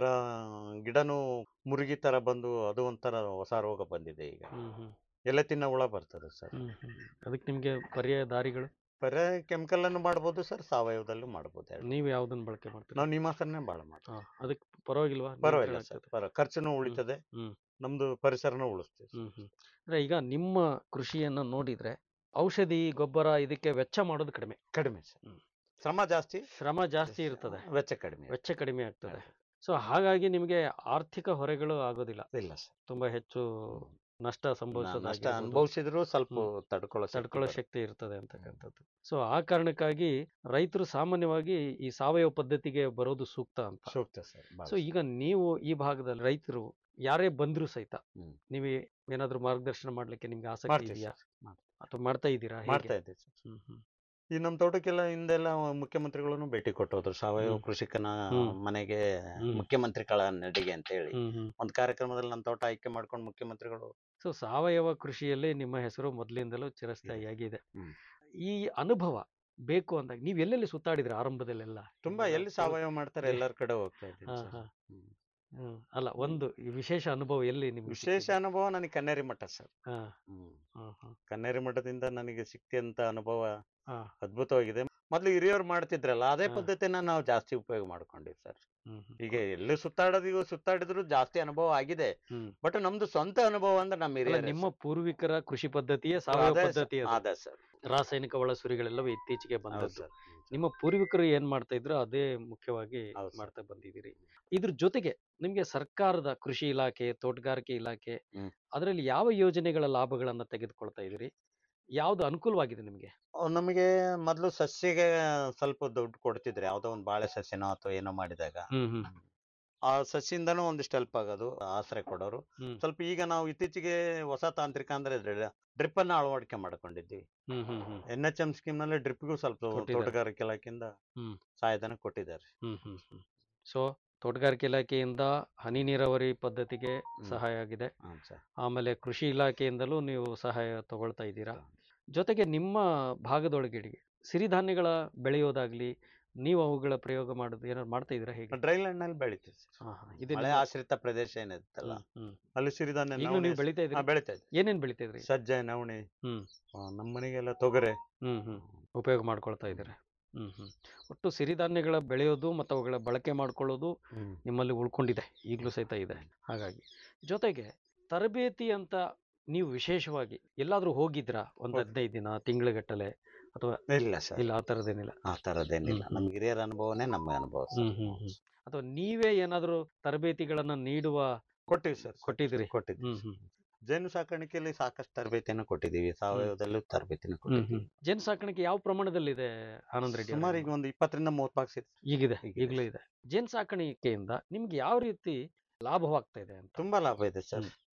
ಗಿಡನು ಮುರುಗಿ ತರ ಬಂದು ಅದು ಒಂಥರ ಹೊಸ ರೋಗ ಬಂದಿದೆ ಈಗ ಹ್ಮ್ ಹ್ಮ್ ಎಲೆ ತಿನ್ನ ಹುಳ ಬರ್ತದೆ ಸರ್ ಹ್ಮ್ ಹ್ಮ್. ಅದಕ್ಕೆ ನಿಮ್ಗೆ ಪರ್ಯಾಯ ದಾರಿಗಳು ಬರೇ ಕೆಮಿಕಲ್ ಅನ್ನು ಮಾಡ್ಬೋದು ಸರ್ ಸಾವಯವದಲ್ಲೂ ಮಾಡ್ಬೋದು ಎರಡು. ನೀವು ಯಾವ್ದನ್ನ ಬಳಕೆ ಮಾಡ್ತೀರಾ ನಾವು ನಿಮಾಸನ್ನೇ ಬಾಳ ಮಾಡ್ತೀವಿ ಹಾ, ಅದಕ್ಕೆ ಪರವಾಗಿಲ್ವಾ ಪರವಾಗಿಲ್ಲ ನಿಯಂತ್ರಣ ಸರ್ ಆಗ್ತದೆ? ಪರ ಖರ್ಚುನು ಉಳಿತದೆ ಹ್ಮ್. ನಮ್ದು ಪರಿಸರನೂ ಉಳಿಸ್ತೀವಿ ಹ್ಮ್ ಹ್ಮ್ ಅಂದ್ರೆ ಈಗ ನಿಮ್ಮ ಕೃಷಿಯನ್ನ ನೋಡಿದ್ರೆ ಔಷಧಿ ಗೊಬ್ಬರ ಇದಕ್ಕೆ ವೆಚ್ಚ ಮಾಡೋದು ಕಡಿಮೆ ಕಡಿಮೆ ಸರ್ ಹ್ಮ್. ಶ್ರಮ ಜಾಸ್ತಿ ಶ್ರಮ ಜಾಸ್ತಿ ಇರ್ತದೆ ವೆಚ್ಚ ಕಡಿಮೆ ವೆಚ್ಚ ಕಡಿಮೆ ಆಗ್ತದೆ ಸೊ ಹಾಗಾಗಿ ನಿಮಗೆ ಆರ್ಥಿಕ ಹೊರೆಗಳು ಆಗೋದಿಲ್ಲ ಇಲ್ಲ ಸರ್ ತುಂಬಾ ಹೆಚ್ಚು ನಷ್ಟ ನಷ್ಟ ಸಂಭವಿಸೋದು ಅನುಭವಿಸಿದ್ರು ಸ್ವಲ್ಪ ಹ್ಮ್. ತಡ್ಕೊಳ್ಳೋ ಶಕ್ತಿ ತಡ್ಕೊಳ್ಳೋ ಬರುತ್ತೆ. ಶಕ್ತಿ ಇರ್ತದೆ ಅಂತಕ್ಕಂಥದ್ದು ಸೊ ಆ ಕಾರಣಕ್ಕಾಗಿ ರೈತರು ಸಾಮಾನ್ಯವಾಗಿ ಈ ಸಾವಯವ ಪದ್ಧತಿಗೆ ಬರೋದು ಸೂಕ್ತ ಅಂತ ಸೂಕ್ತ ಸರ್ ಬಾಳ ಸೊ ಈಗ ನೀವು ಈ ಭಾಗದಲ್ಲಿ ರೈತರು ಯಾರೇ ಬಂದ್ರು ಸಹಿತ ಹ್ಮ್. ನೀವು ಏನಾದ್ರು ಮಾರ್ಗದರ್ಶನ ಮಾಡ್ಲಿಕ್ಕೆ ನಿಮ್ಗೆ ಆಸಕ್ತಿ ಮಾಡ್ತೀವಿ ಇದೆಯಾ ಸರ್, ಮಾಡ್ತೀವಿ. ಅಥವಾ ಮಾಡ್ತಾ ಇದ್ದೀರಾ ಹೇಗೆ? ಮಾಡ್ತಾ ಇದ್ದೀವಿ ಸರ್ ಹ್ಮ್ ಹ್ಮ್ ಈ ನಮ್ಮ ತೋಟಕ್ಕೆಲ್ಲ ಹಿಂದೆಲ್ಲ ಮುಖ್ಯಮಂತ್ರಿಗಳನ್ನು ಭೇಟಿ ಕೊಟ್ಟೋದ್ರು ಸಾವಯವ ಹ್ಮ್. ಕೃಷಿಕನ ಹ್ಮ್. ಮನೆಗೆ ಹ್ಮ್. ಮುಖ್ಯಮಂತ್ರಿಗಳ ನಡಿಗೆ ಅಂತ ಹೇಳಿ ಹ್ಮ್ ಹ್ಮ್ ಒಂದ್ ಕಾರ್ಯಕ್ರಮದಲ್ಲಿ ನಮ್ಮ ತೋಟ ಆಯ್ಕೆ ಮಾಡ್ಕೊಂಡು ಮುಖ್ಯಮಂತ್ರಿಗಳು ಸೊ ಸಾವಯವ ಕೃಷಿಯಲ್ಲಿ ನಿಮ್ಮ ಹೆಸರು ಮೊದಲಿಂದಲೂ ಚಿರಸ್ಥಾಯಿಯಾಗಿದೆ ಹ್ಮ್. ಈ ಅನುಭವ ಬೇಕು ಅಂದಾಗ ನೀವು ಎಲ್ಲೆಲ್ಲಿ ಸುತ್ತಾಡಿದ್ರೆ ಆರಂಭದಲ್ಲೆಲ್ಲ ತುಂಬಾ ಈಗ ಎಲ್ಲಿ ಕೆಲವು- ಸಾವಯವ ಮಾಡ್ತಾರೆ ಎಲ್ಲರ ಕಡೆ ಹೋಗ್ತಾ ಇದ್ದೀನಿ ಹಾ, ಸರ್. ಹಾ. ಹ್ಮ್. ಹ್ಮ್. ಅಲ್ಲ ಒಂದು ಈ ವಿಶೇಷ ಅನುಭವ ಎಲ್ಲಿ ನಿಮ್ಗೆ ವಿಶೇಷ ಸಿಕ್ಕಿದೆ? ಅನುಭವ ನನಗೆ ಕನ್ನೇರಿ ಮಠ ಸರ್ ಹಾ, ಹ್ಮ್. ಹಾ, ಹಾ, ಕನ್ನೇರಿ ಮಠದಿಂದ ನನಗೆ ಸಿಕ್ತಿಯಂತ ಅನುಭವ ಹಾ. ಅದ್ಭುತವಾಗಿದೆ ಮೊದ್ಲು ಹಿರಿಯರು ಮಾಡ್ತಿದ್ರಲ್ಲ ಅದೇ ಹಾ. ಪದ್ಧತಿನ ನಾವು ಜಾಸ್ತಿ ಉಪಯೋಗ ಮಾಡ್ಕೊಂಡಿವಿ ಸರ್ ಹ್ಮ್, ಹ್ಮ್. ಈಗ ಎಲ್ಲಿ ಸುತ್ತಾಡೋದು ಸುತ್ತಾಡಿದ್ರು ಜಾಸ್ತಿ ಅನುಭವ ಆಗಿದೆ ಹ್ಮ್. ಬಟ್ ನಮ್ದು ಸ್ವಂತ ಅನುಭವ ಅಂದ್ರೆ ನಮ್ಮ ಅಲ್ಲ, ಹಿರಿಯರೇ ನಿಮ್ಮ ಸರ್. ಪೂರ್ವಿಕರ ಕೃಷಿ ಪದ್ಧತಿಯೇ ಸಾವಯವ ಅದೇ ಸರ್, ಪದ್ಧತಿ ಅದು. ಅದೇ ಸರ್ ರಾಸಾಯನಿಕ ಒಳಸುರಿಗಳೆಲ್ಲವೂ ಇತ್ತೀಚೆಗೆ ಹೌದು ಬಂದದ್ದು ಸರ್ ನಿಮ್ಮ ಪೂರ್ವಿಕರು ಏನ್ ಮಾಡ್ತಾ ಇದ್ರು ಅದೇ ಮುಖ್ಯವಾಗಿ ಹೌದು ಸರ್. ಮಾಡ್ತಾ ಬಂದಿದ್ದೀರಿ ಇದ್ರ ಜೊತೆಗೆ ನಿಮ್ಗೆ ಸರ್ಕಾರದ ಕೃಷಿ ಇಲಾಖೆ ತೋಟಗಾರಿಕೆ ಇಲಾಖೆ ಹ್ಮ್. ಅದರಲ್ಲಿ ಯಾವ ಯೋಜನೆಗಳ ಲಾಭಗಳನ್ನ ತೆಗೆದುಕೊಳ್ತಾ ಇದ್ದೀರಿ ಯಾವ್ದು ಅನುಕೂಲವಾಗಿದೆ ನಿಮ್ಗೆ ಅವ್ರು ನಮಗೆ ಮೊದ್ಲು ಸಸ್ಯಗೆ ಸ್ವಲ್ಪ ದುಡ್ಡು ಕೊಡ್ತಿದ್ರು ಯಾವ್ದೋ ಒಂದು ಬಾಳೆ ಸಸ್ಯನೋ ಅಥವಾ ಏನೋ ಮಾಡಿದಾಗ ಹ್ಮ್ ಹ್ಮ್ ಆ ಸಸ್ಯದಿಂದನೂ ಒಂದಿಷ್ಟು ಹೆಲ್ಪ್ ಆಗೋದು ಆಶ್ರಯ ಕೊಡೋರು ಹ್ಮ್ ಸ್ವಲ್ಪ ಈಗ ನಾವು ಇತ್ತೀಚೆಗೆ ಹೊಸ ತಾಂತ್ರಿಕ ಅಂದ್ರೆ ಡ್ರಿಪ್ ಅನ್ನ ಅಳವಡಿಕೆ ಮಾಡ್ಕೊಂಡಿದ್ವಿ ಹ್ಮ್ ಹ್ಮ್ ಹ್ಮ್ ಎನ್ ಎಚ್ ಎಂ ಸ್ಕೀಮ್ ನಲ್ಲಿ ಡ್ರಿಪ್ಗೂ ಸ್ವಲ್ಪ ಕೊಟ್ಟಿದ್ದಾರೆ. ತೋಟಗಾರಿಕೆ ಇಲಾಖೆಯಿಂದ ಹ್ಮ್. ಸಹಾಯಧನ ಕೊಟ್ಟಿದ್ದಾರೆ ಹ್ಮ್ ಹ್ಮ್ ಹ್ಮ್ ಸೊ ತೋಟಗಾರಿಕೆ ಇಲಾಖೆಯಿಂದ ಹನಿ ನೀರಾವರಿ ಪದ್ಧತಿಗೆ ಸಹಾಯ ಆಗಿದೆ ಹ್ಮ್ ಸರ್ ಆಮೇಲೆ ಕೃಷಿ ಇಲಾಖೆಯಿಂದಲೂ ನೀವು ಸಹಾಯ ತಗೊಳ್ತಾ ಇದ್ದೀರಾ ಜೊತೆಗೆ ನಿಮ್ಮ ಭಾಗದೊಳಗಡೆಗೆ ಸಿರಿಧಾನ್ಯಗಳ ಬೆಳೆಯೋದಾಗ್ಲಿ ನೀವು ಅವುಗಳ ಪ್ರಯೋಗ ಮಾಡೋದು ಏನಾದ್ರು ಮಾಡ್ತಾ ಇದ್ದೀರಾ ಹೇಗೆ ಡ್ರೈ ಲ್ಯಾಂಡ್ ನಲ್ಲಿ ಬೆಳಿತೀವಿ sir. ಹಾ, ಹಾ. ಇದು ಮಳೆ ನಿಮ್ಮ- ಆಶ್ರಿತ ಪ್ರದೇಶ ಏನಿರುತ್ತಲ್ಲ ಹ್ಮ್, ಹ್ಮ್. ಅಲ್ಲಿ ಸಿರಿಧಾನ್ಯ ಈಗ್ಲೂ ನವಣೆ, ನೀವು ಬೆಳಿತಾ ಹಾ, ಇದ್ದೀರಿ ಬೆಳಿತಾ ಇದ್ವಿ ಏನೇನ್ ಬೆಳಿತಾ ಇದ್ರಿ ಸಜ್ಜೆ ನವಣೆ ಹ್ಮ್. ಆ, ನಮ್ಮ ಮನೆಗೆಲ್ಲ ತೊಗರೆ ಹ್ಮ್ ಹ್ಮ್ ಉಪಯೋಗ ಮಾಡ್ಕೊಳ್ತಾ ಇದ್ದಾರೆ ಹ್ಮ್ ಹ್ಮ್ ಒಟ್ಟು ಸಿರಿಧಾನ್ಯಗಳ ಬೆಳೆಯೋದು ಮತ್ತು ಅವುಗಳ ಬಳಕೆ ಮಾಡ್ಕೊಳ್ಳೋದು ನಿಮ್ಮಲ್ಲಿ ಉಳ್ಕೊಂಡಿದೆ ಈಗಲೂ ಸಹಿತ ಇದೆ ಹಾಗಾಗಿ ಜೊತೆಗೆ ತರಬೇತಿ ಅಂತ ನೀವು ವಿಶೇಷವಾಗಿ ಎಲ್ಲಾದ್ರೂ ಹೋಗಿದ್ರಾ ಒಂದ್ ಹೋಗಿ- ಹದಿನೈದು ದಿನ ತಿಂಗಳಗಟ್ಟಲೆ ಅಥವಾ ಇಲ್ಲ ಸರ್ ಇಲ್ಲ ಆ ಥರದ್ದೇನಿಲ್ಲ ಆ ತರದೇನಿಲ್ಲ ಹ್ಮ್, ಹ್ಮ್. ನಮ್ಗೆ ಹಿರಿಯರ ಅನುಭವನೇ ನಮ್ಮ ಅನುಭವ sir. ಹ್ಮ್ ಹ್ಮ್ ಹ್ಮ್ ಅಥವಾ ನೀವೇ ಏನಾದ್ರೂ ತರಬೇತಿಗಳನ್ನ ನೀಡುವ ಕೊಟ್ಟಿವಿ ಸರ್ ಕೊಟ್ಟಿದ್ದೀರಿ ಕೊಟ್ಟಿದ್ವಿ ಹ್ಮ್ ಹ್ಮ್ ಜೇನು ಸಾಕಾಣಿಕೆಯಲ್ಲಿ ಸಾಕಷ್ಟು ತರಬೇತಿಯನ್ನು ಕೊಟ್ಟಿದ್ದೀವಿ ಸಾವಯವದಲ್ಲೂ ತರಬೇತಿನ ಹ್ಮ್ ಕೊಟ್ಟಿದ್ದೀವಿ ಹ್ಮ್ ಜೇನು ಸಾಕಾಣಿಕೆ ಯಾವ ಪ್ರಮಾಣದಲ್ಲಿದೆ ಆನಂದ್ ರೆಡ್ಡಿ ಅವರೇ? ಸುಮಾರು ಈಗ ಒಂದು ಇಪ್ಪತ್ತರಿಂದ ಮೂವತ್ತು ಬಾಕ್ಸ್ ಇದೆ ಈಗಿದೆ ಈಗಿದೆ. ಈಗಲೂ ಇದೆ ಜೇನು ಸಾಕಾಣಿಕೆಯಿಂದ ನಿಮ್ಗೆ ಯಾವ ರೀತಿ ಲಾಭವಾಗ್ತಾ ಇದೆ ಅಂತ ತುಂಬಾ ಲಾಭ ಇದೆ ಸರ್ ಹ್ಮ್.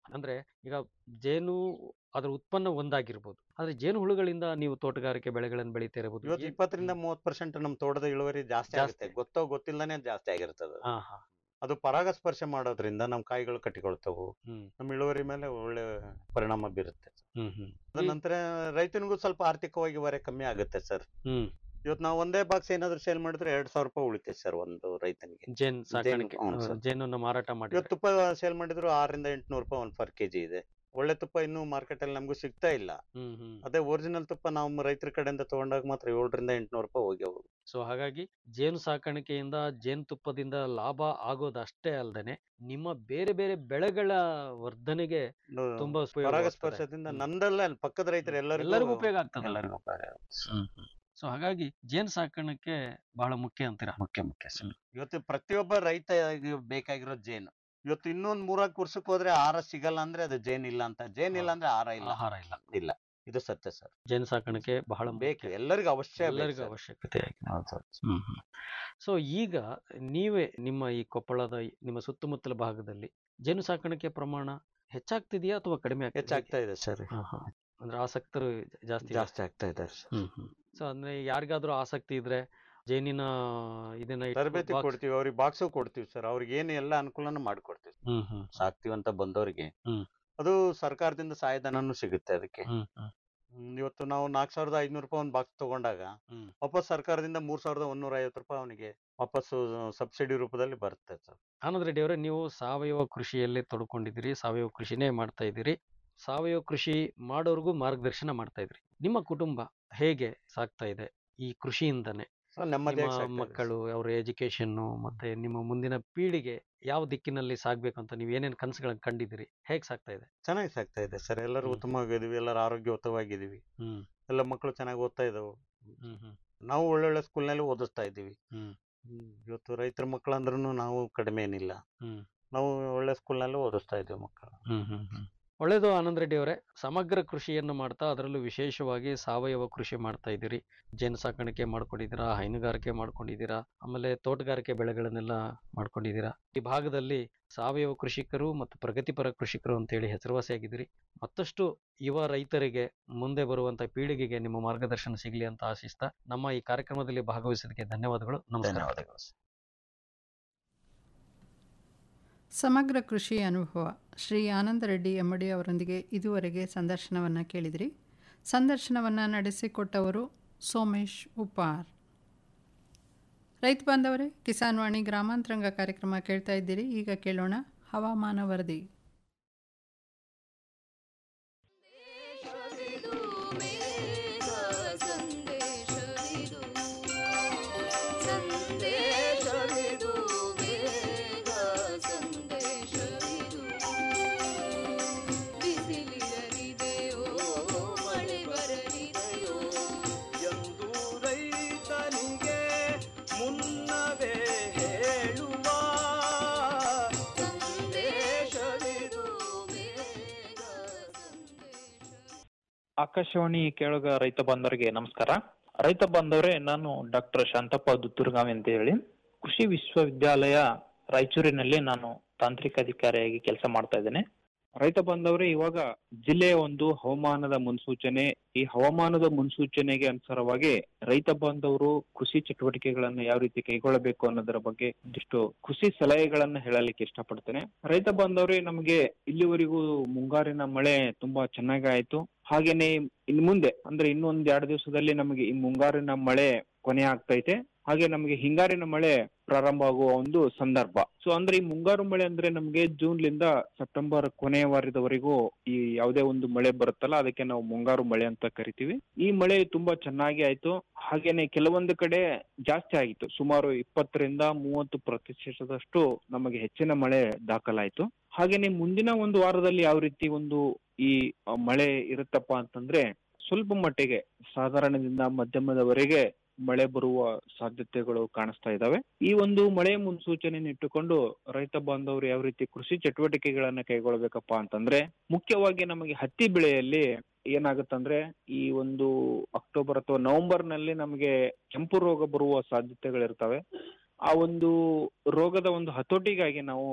ಅಂದ್ರೆ ಈಗ ಜೇನು ಅದರ ಉತ್ಪನ್ನ ಒಂದಾಗಿರ್ಬೋದು ಆದ್ರೆ ಜೇನು ಹುಳುಗಳಿಂದ ನೀವು ತೋಟಗಾರಿಕೆ ಬೆಳೆಗಳನ್ನು ಬೆಳೀತಾ ಇರಬಹುದು ಇವತ್ತು ಇಪ್ಪತ್ತರಿಂದ ಮೂವತ್ ಪರ್ಸೆಂಟ್ ನಮ್ ತೋಟದ ಇಳುವರಿ ಜಾಸ್ತಿ ಜಾಸ್ತಿ. ಆಗುತ್ತೆ ಗೊತ್ತೋ ಗೊತ್ತಿಲ್ಲನೆ ಜಾಸ್ತಿ ಆಗಿರ್ತದೆ ಹಾ ಹಾ ಅದು ಪರಾಗಸ್ಪರ್ಶ ಮಾಡೋದ್ರಿಂದ ನಮ್ ಕಾಯಿಗಳು ಕಟ್ಟಿಕೊಳ್ತಾವು ಹ್ಮ್ ನಮ್ ಇಳುವರಿ ಮೇಲೆ ಒಳ್ಳೆ ಪರಿಣಾಮ ಬೀರುತ್ತೆ ಹ್ಮ್ ಹ್ಮ್ ಅದ ನಂತರ ರೈತನಿಗೂ ಸ್ವಲ್ಪ ಆರ್ಥಿಕವಾಗಿ ಹೊರೆ ಕಮ್ಮಿ ಆಗುತ್ತೆ ಸರ್ ಹ್ಮ್ ಇವತ್ತು ನಾವು ಒಂದೇ ಬಾಕ್ಸ್ ಏನಾದ್ರು ಸೇಲ್ ಮಾಡಿದ್ರೆ ಎರಡ್ ಸಾವಿರ ರೂಪಾಯಿ ಉಳಿತೈತೆ ಸರ್ ಒಂದು ರೈತನಿಗೆ ಜೇನ್ ಸಾಕಾಣಿಕೆ ಹ್ಞೂ ಆ, ಸರ್. ಜೇನನ್ನ ಮಾರಾಟ ಮಾಡಿ ಇವತ್ತು ತುಪ್ಪ ಸೇಲ್ ಮಾಡಿದ್ರು ಆರರಿಂದ ಎಂಟ್ನೂರು ರೂಪಾಯಿ ಒಂದ್ ಪರ್ ಕೆಜಿ ಇದೆ ಒಳ್ಳೆ ತುಪ್ಪ ಇನ್ನೂ ಮಾರ್ಕೆಟ್ ಅಲ್ಲಿ ನಮಗೂ ಸಿಗ್ತಾ ಇಲ್ಲ ಹ್ಮ್ ಹ್ಮ್ ಅದೇ ಒರಿಜಿನಲ್ ತುಪ್ಪ ನಾವು ರೈತರ ಕಡೆಯಿಂದ ತಗೊಂಡಾಗ ಮಾತ್ರ ಏಳರಿಂದ ಎಂಟ್ನೂರು ರೂಪಾಯಿ ಹೋಗಿ ಹೋಗುದು ಸೊ ಹಾಗಾಗಿ ಜೇನು ಸಾಕಾಣಿಕೆಯಿಂದ ಜೇನುತುಪ್ಪದಿಂದ ಲಾಭ ಆಗೋದಷ್ಟೇ ಅಲ್ಲದೆ ನಿಮ್ಮ ಬೇರೆ ಬೇರೆ ಬೆಳೆಗಳ ವರ್ಧನೆಗೆ ತುಂಬಾ ಉಪಯೋಗ ಪರಾಗಸ್ಪರ್ಶದಿಂದ ನಂದಲ್ಲ ಅಲ್ಲಿ ಪಕ್ಕದ ರೈತರು ಎಲ್ಲರಿಗೂ ಎಲ್ಲರಿಗೂ ಉಪಯೋಗ ಆಗ್ತದೆ ಎಲ್ಲರಿಗೂ ಉಪಯೋಗ ಆಗುತ್ತೆ. ಸೊ ಹಾಗಾಗಿ ಜೇನು ಸಾಕಾಣಿಕೆ ಬಹಳ ಮುಖ್ಯ ಅಂತೀರಾ ಮುಖ್ಯ ಮುಖ್ಯ ಸರ್ ಇವತ್ತು ಪ್ರತಿಯೊಬ್ಬ ರೈತ ಬೇಕಾಗಿರೋ ಜೇನು ಇವತ್ತು ಇನ್ನೊಂದ್ ಮೂರಾಕ್ ವರ್ಷಕ್ಕೆ ಹೋದ್ರೆ ಆಹಾರ ಸಿಗಲ್ಲ ಅಂದ್ರೆ ಅದು ಜೇನ್ ಇಲ್ಲ ಅಂತ ಜೇನ್ ಇಲ್ಲ ಅಂದ್ರೆ ಆಹಾರ ಇಲ್ಲ ಆಹಾರ ಇಲ್ಲ ಇಲ್ಲ ಇದು ಸತ್ಯ ಸರ್ ಜೇನು ಸಾಕಾಣಿಕೆ ಬಹಳ ಬೇಕು ಎಲ್ಲರಿಗೂ ಅವಶ್ಯ ಎಲ್ಲರಿಗೂ ಬೇಕು ಅವಶ್ಯಕತೆ ಆಗಿದೆ ಸರ್. ಹ್ಮ್ ಹ್ಮ್ ಸೊ ಈಗ ನೀವೇ ನಿಮ್ಮ ಈ ಕೊಪ್ಪಳದ ಈ- ನಿಮ್ಮ ಸುತ್ತಮುತ್ತಲ ಭಾಗದಲ್ಲಿ ಜೇನು ಸಾಕಾಣಿಕೆ ಪ್ರಮಾಣ ಹೆಚ್ಚಾಗ್ತಿದೆಯಾ ಅಥವಾ ಕಡಿಮೆ ಆಗ್ತಿದೆಯಾ? ಹೆಚ್ಚಾಗ್ತಾ ಇದೆ ಸರ್ ಹಾ, ಹಾ. ಅಂದ್ರೆ ಆಸಕ್ತರು ಜಾಸ್ತಿ ಜಾಸ್ತಿ ಆಗ್ತಾ ಇದೆ ಹ್ಮ್ ಹ್ಮ್ ಸೊ ಅಂದ್ರೆ ಯಾರಿಗಾದ್ರೂ ಆಸಕ್ತಿ ಇದ್ರೆ ಜೇನಿನ ಇದನ್ನ ಇಟ್ಟು ತರಬೇತಿ box- ಕೊಡ್ತೀವಿ ಅವ್ರಿಗೆ ಬಾಕ್ಸು ಕೊಡ್ತೀವಿ ಸರ್ ಅವ್ರಿಗೆ ಏನು ಎಲ್ಲ ಅನುಕೂಲನೂ ಮಾಡ್ಕೊಡ್ತೀವಿ ಹ್ಮ್ ಹ್ಮ್ ಸಾಕ್ತಿವಂತ ಬಂದವರಿಗೆ ಹ್ಮ್. ಅದು ಸರ್ಕಾರದಿಂದ ಸಹಾಯಧನನೂ ಸಿಗುತ್ತೆ ಅದಕ್ಕೆ ಹ್ಮ್ ಹ್ಮ್ ಹ್ಮ್, ಇವತ್ತು ನಾವು ನಾಲ್ಕು ಸಾವಿರದ ಐದ್ನೂರು ರೂಪಾಯಿ ಒಂದು ಬಾಕ್ಸ್ ತಗೊಂಡಾಗ ಹ್ಮ್. ವಾಪಸ್ ಸರ್ಕಾರದಿಂದ ಮೂರ್ ಸಾವಿರದ ಒಂದೂರ ಐವತ್ತು ರೂಪಾಯಿ ಅವನಿಗೆ ವಾಪಸ್ಸು ಸಬ್ಸಿಡಿ ರೂಪದಲ್ಲಿ ಬರುತ್ತೆ ಸರ್ ಆನಂದ್ ರೆಡ್ಡಿ ಅವರೇ ನೀವು ಸಾವಯವ ಕೃಷಿಯಲ್ಲಿ ತೊಡ್ಕೊಂಡಿದ್ದೀರಿ ಸಾವಯವ ಕೃಷಿನೇ ಮಾಡ್ತಾ ಇದ್ದೀರಿ ಸಾವಯವ ಕೃಷಿ ಮಾಡೋರ್ಗೂ ಮಾರ್ಗದರ್ಶನ ಮಾಡ್ತಾ ಇದ್ರಿ ನಿಮ್ಮ ಕುಟುಂಬ ಹೇಗೆ ಸಾಗ್ತಾ ಇದೆ ಈ ಕೃಷಿಯಿಂದನೇ ಸೊ ನೆಮ್ಮದಿಯಾಗಿ ನಿಮ್ಮ ಸಾಕ್ತಾ ಇದೆ ಮಕ್ಕಳು ಅವರ ಎಜುಕೇಶನ್ ಮತ್ತೆ ನಿಮ್ಮ ಮುಂದಿನ ಪೀಳಿಗೆ ಯಾವ ದಿಕ್ಕಿನಲ್ಲಿ ಸಾಗ್ಬೇಕು ಅಂತ ನೀವು ಏನೇನ್ ಕನಸುಗಳನ್ನ ಕಂಡಿದ್ದೀರಿ ಹೇಗ್ ಸಾಗ್ತಾ ಇದೆ ಚೆನ್ನಾಗಿ ಸಾಕ್ತಾ ಇದೆ ಸರ್ ಎಲ್ಲರೂ ಹ್ಮ್. ಉತ್ತಮವಾಗಿದ್ದೀವಿ ಎಲ್ಲರೂ ಆರೋಗ್ಯಯುತವಾಗಿದ್ದೀವಿ ಹ್ಮ್ ಎಲ್ಲ ಮಕ್ಕಳು ಚೆನ್ನಾಗಿ ಓದ್ತಾ ಇದಾವೆ ಹ್ಮ್ ಹ್ಮ್ ನಾವು ಒಳ್ಳೊಳ್ಳೆ ಸ್ಕೂಲ್ನಲ್ಲಿ ಓದಿಸ್ತಾ ಇದ್ದೀವಿ ಹ್ಮ್ ಹ್ಮ್. ಇವತ್ತು ರೈತರ ಮಕ್ಕಳು ಅಂದ್ರೂ ನಾವು ಕಡಿಮೆ ಏನಿಲ್ಲ ಹ್ಮ್ ನಾವು ಒಳ್ಳೆ ಸ್ಕೂಲ್ನಲ್ಲೂ ಓದಿಸ್ತಾ ಇದ್ದೀವಿ ಮಕ್ಕಳು ಹ್ಮ್ ಹ್ಮ್ ಹ್ಮ್ ಒಳ್ಳೇದು ಆನಂದ್ ರೆಡ್ಡಿ ಅವರೇ ಸಮಗ್ರ ಕೃಷಿಯನ್ನು ಮಾಡ್ತಾ ಅದರಲ್ಲೂ ವಿಶೇಷವಾಗಿ ಸಾವಯವ ಕೃಷಿ ಮಾಡ್ತಾ ಇದ್ದೀರಿ ಜೇನು ಸಾಕಾಣಿಕೆ ಮಾಡ್ಕೊಂಡಿದ್ದೀರಾ ಹೈನುಗಾರಿಕೆ ಮಾಡ್ಕೊಂಡಿದ್ದೀರಾ ಆಮೇಲೆ ತೋಟಗಾರಿಕೆ ಬೆಳೆಗಳನ್ನೆಲ್ಲ ಮಾಡ್ಕೊಂಡಿದ್ದೀರಾ ಈ ಭಾಗದಲ್ಲಿ ಸಾವಯವ ಕೃಷಿಕರು ಮತ್ತು ಪ್ರಗತಿಪರ ಕೃಷಿಕರು ಅಂತೇಳಿ ಹೆಸರುವಾಸಿಯಾಗಿದ್ದೀರಿ ಮತ್ತಷ್ಟು ಯುವ ರೈತರಿಗೆ ಮುಂದೆ ಬರುವಂತ ಪೀಳಿಗೆಗೆ ನಿಮ್ಮ ಮಾರ್ಗದರ್ಶನ ಸಿಗಲಿ ಅಂತ ಆಶಿಸ್ತಾ ನಮ್ಮ ಈ ಕಾರ್ಯಕ್ರಮದಲ್ಲಿ ಭಾಗವಹಿಸೋದಕ್ಕೆ ಧನ್ಯವಾದಗಳು ನಮಸ್ಕಾರ ಧನ್ಯವಾದಗಳು ಸಮಗ್ರ ಕೃಷಿ ಅನುಭವ ಶ್ರೀ ಆನಂದ ರೆಡ್ಡಿ ಎಮ್ಮಡಿ ಅವರೊಂದಿಗೆ ಇದುವರೆಗೆ ಸಂದರ್ಶನವನ್ನು ಕೇಳಿದಿರಿ ಸಂದರ್ಶನವನ್ನು ನಡೆಸಿಕೊಟ್ಟವರು ಸೋಮೇಶ್ ಉಪಾರ್ ರೈತ ಬಾಂಧವರೇ ಕಿಸಾನ್ ವಾಣಿ ಗ್ರಾಮಾಂತರಂಗ ಕಾರ್ಯಕ್ರಮ ಕೇಳ್ತಾ ಇದ್ದೀರಿ ಈಗ ಕೇಳೋಣ ಹವಾಮಾನ ವರದಿ ಎಂದು ರೈತನಿಗೆ ಮುನ್ನವೇ ಹೇಳುವ ಸಂದೇಶವಿದು ಆಕಾಶವಾಣಿ ಕೇಳುಗ ರೈತ ಬಾಂಧವರಿಗೆ ನಮಸ್ಕಾರ ರೈತ ಬಾಂಧವರೇ ನಾನು ಡಾಕ್ಟರ್ ಶಾಂತಪ್ಪ ದುತ್ತೂರ್ಗಾವಿ ಅಂತ ಹೇಳಿ ಕೃಷಿ ವಿಶ್ವವಿದ್ಯಾಲಯ ರಾಯಚೂರಿನಲ್ಲಿ ನಾನು ತಾಂತ್ರಿಕ ಅಧಿಕಾರಿಯಾಗಿ ಕೆಲಸ ಮಾಡ್ತಾ ಇದ್ದೇನೆ ರೈತ ಬಾಂಧವರೇ ಇವಾಗ ಜಿಲ್ಲೆಯ ಒಂದು ಹವಾಮಾನದ ಮುನ್ಸೂಚನೆ ಈ ಹವಾಮಾನದ ಮುನ್ಸೂಚನೆಗೆ ಅನುಸಾರವಾಗಿ ರೈತ ಬಾಂಧವರು ಕೃಷಿ ಚಟುವಟಿಕೆಗಳನ್ನು ಯಾವ ರೀತಿ ಕೈಗೊಳ್ಳಬೇಕು ಅನ್ನೋದರ ಬಗ್ಗೆ ಒಂದಿಷ್ಟು ಕೃಷಿ ಸಲಹೆಗಳನ್ನ ಹೇಳಲಿಕ್ಕೆ ಇಷ್ಟಪಡ್ತೇನೆ ರೈತ ಬಾಂಧವರೇ ನಮಗೆ ಇಲ್ಲಿವರೆಗೂ ಮುಂಗಾರಿನ ಮಳೆ ತುಂಬಾ ಚೆನ್ನಾಗಿ ಆಯ್ತು ಹಾಗೇನೆ ಇನ್ ಮುಂದೆ ಅಂದ್ರೆ ಇನ್ನೊಂದ್ ಎರಡು ದಿವಸದಲ್ಲಿ ನಮಗೆ ಈ ಮುಂಗಾರಿನ ಮಳೆ ಕೊನೆ ಆಗ್ತೈತೆ ಹಾಗೆ ನಮಗೆ ಹಿಂಗಾರಿನ ಮಳೆ ಪ್ರಾರಂಭ ಆಗುವ ಒಂದು ಸಂದರ್ಭ ಸೊ ಅಂದ್ರೆ ಈ ಮುಂಗಾರು ಮಳೆ ಅಂದ್ರೆ ನಮಗೆ ಜೂನ್ ಲಿಂದ ಸೆಪ್ಟೆಂಬರ್ ಕೊನೆಯ ವಾರದವರೆಗೂ ಈ ಯಾವುದೇ ಒಂದು ಮಳೆ ಬರುತ್ತಲ್ಲ ಅದಕ್ಕೆ ನಾವು ಮುಂಗಾರು ಮಳೆ ಅಂತ ಕರಿತೀವಿ ಈ ಮಳೆ ತುಂಬಾ ಚೆನ್ನಾಗಿ ಆಯ್ತು ಹಾಗೇನೆ ಕೆಲವೊಂದು ಕಡೆ ಜಾಸ್ತಿ ಆಗಿತ್ತು ಸುಮಾರು ಇಪ್ಪತ್ತರಿಂದ ಮೂವತ್ತು ಪ್ರತಿಶತದಷ್ಟು ನಮಗೆ ಹೆಚ್ಚಿನ ಮಳೆ ದಾಖಲಾಯ್ತು ಹಾಗೇನೆ ಮುಂದಿನ ಒಂದು ವಾರದಲ್ಲಿ ಯಾವ ರೀತಿ ಒಂದು ಈ ಆ, ಮಳೆ ಇರುತ್ತಪ್ಪ ಅಂತಂದ್ರೆ ಸ್ವಲ್ಪ ಮಟ್ಟಿಗೆ ಸಾಧಾರಣದಿಂದ ಮಧ್ಯಮದವರೆಗೆ ಮಳೆ ಬರುವ ಸಾಧ್ಯತೆಗಳು ಕಾಣಿಸ್ತಾ ಇದಾವೆ ಈ ಒಂದು ಮಳೆ ಮುನ್ಸೂಚನೆ ಇಟ್ಟುಕೊಂಡು ರೈತ ಬಾಂಧವರು ಯಾವ ರೀತಿ ಕೃಷಿ ಚಟುವಟಿಕೆಗಳನ್ನ ಕೈಗೊಳ್ಬೇಕಪ್ಪ ಅಂತಂದ್ರೆ ಮುಖ್ಯವಾಗಿ ನಮಗೆ ಹತ್ತಿ ಬೆಳೆಯಲ್ಲಿ ಏನಾಗುತ್ತಂದ್ರೆ ಈ ಒಂದು ಅಕ್ಟೋಬರ್ ಅಥವಾ ನವೆಂಬರ್ ನಲ್ಲಿ ನಮಗೆ ಕೆಂಪು ರೋಗ ಬರುವ ಸಾಧ್ಯತೆಗಳಿರ್ತವೆ ಆ ಒಂದು ರೋಗದ ಒಂದು ಹತೋಟಿಗಾಗಿ ನಾವು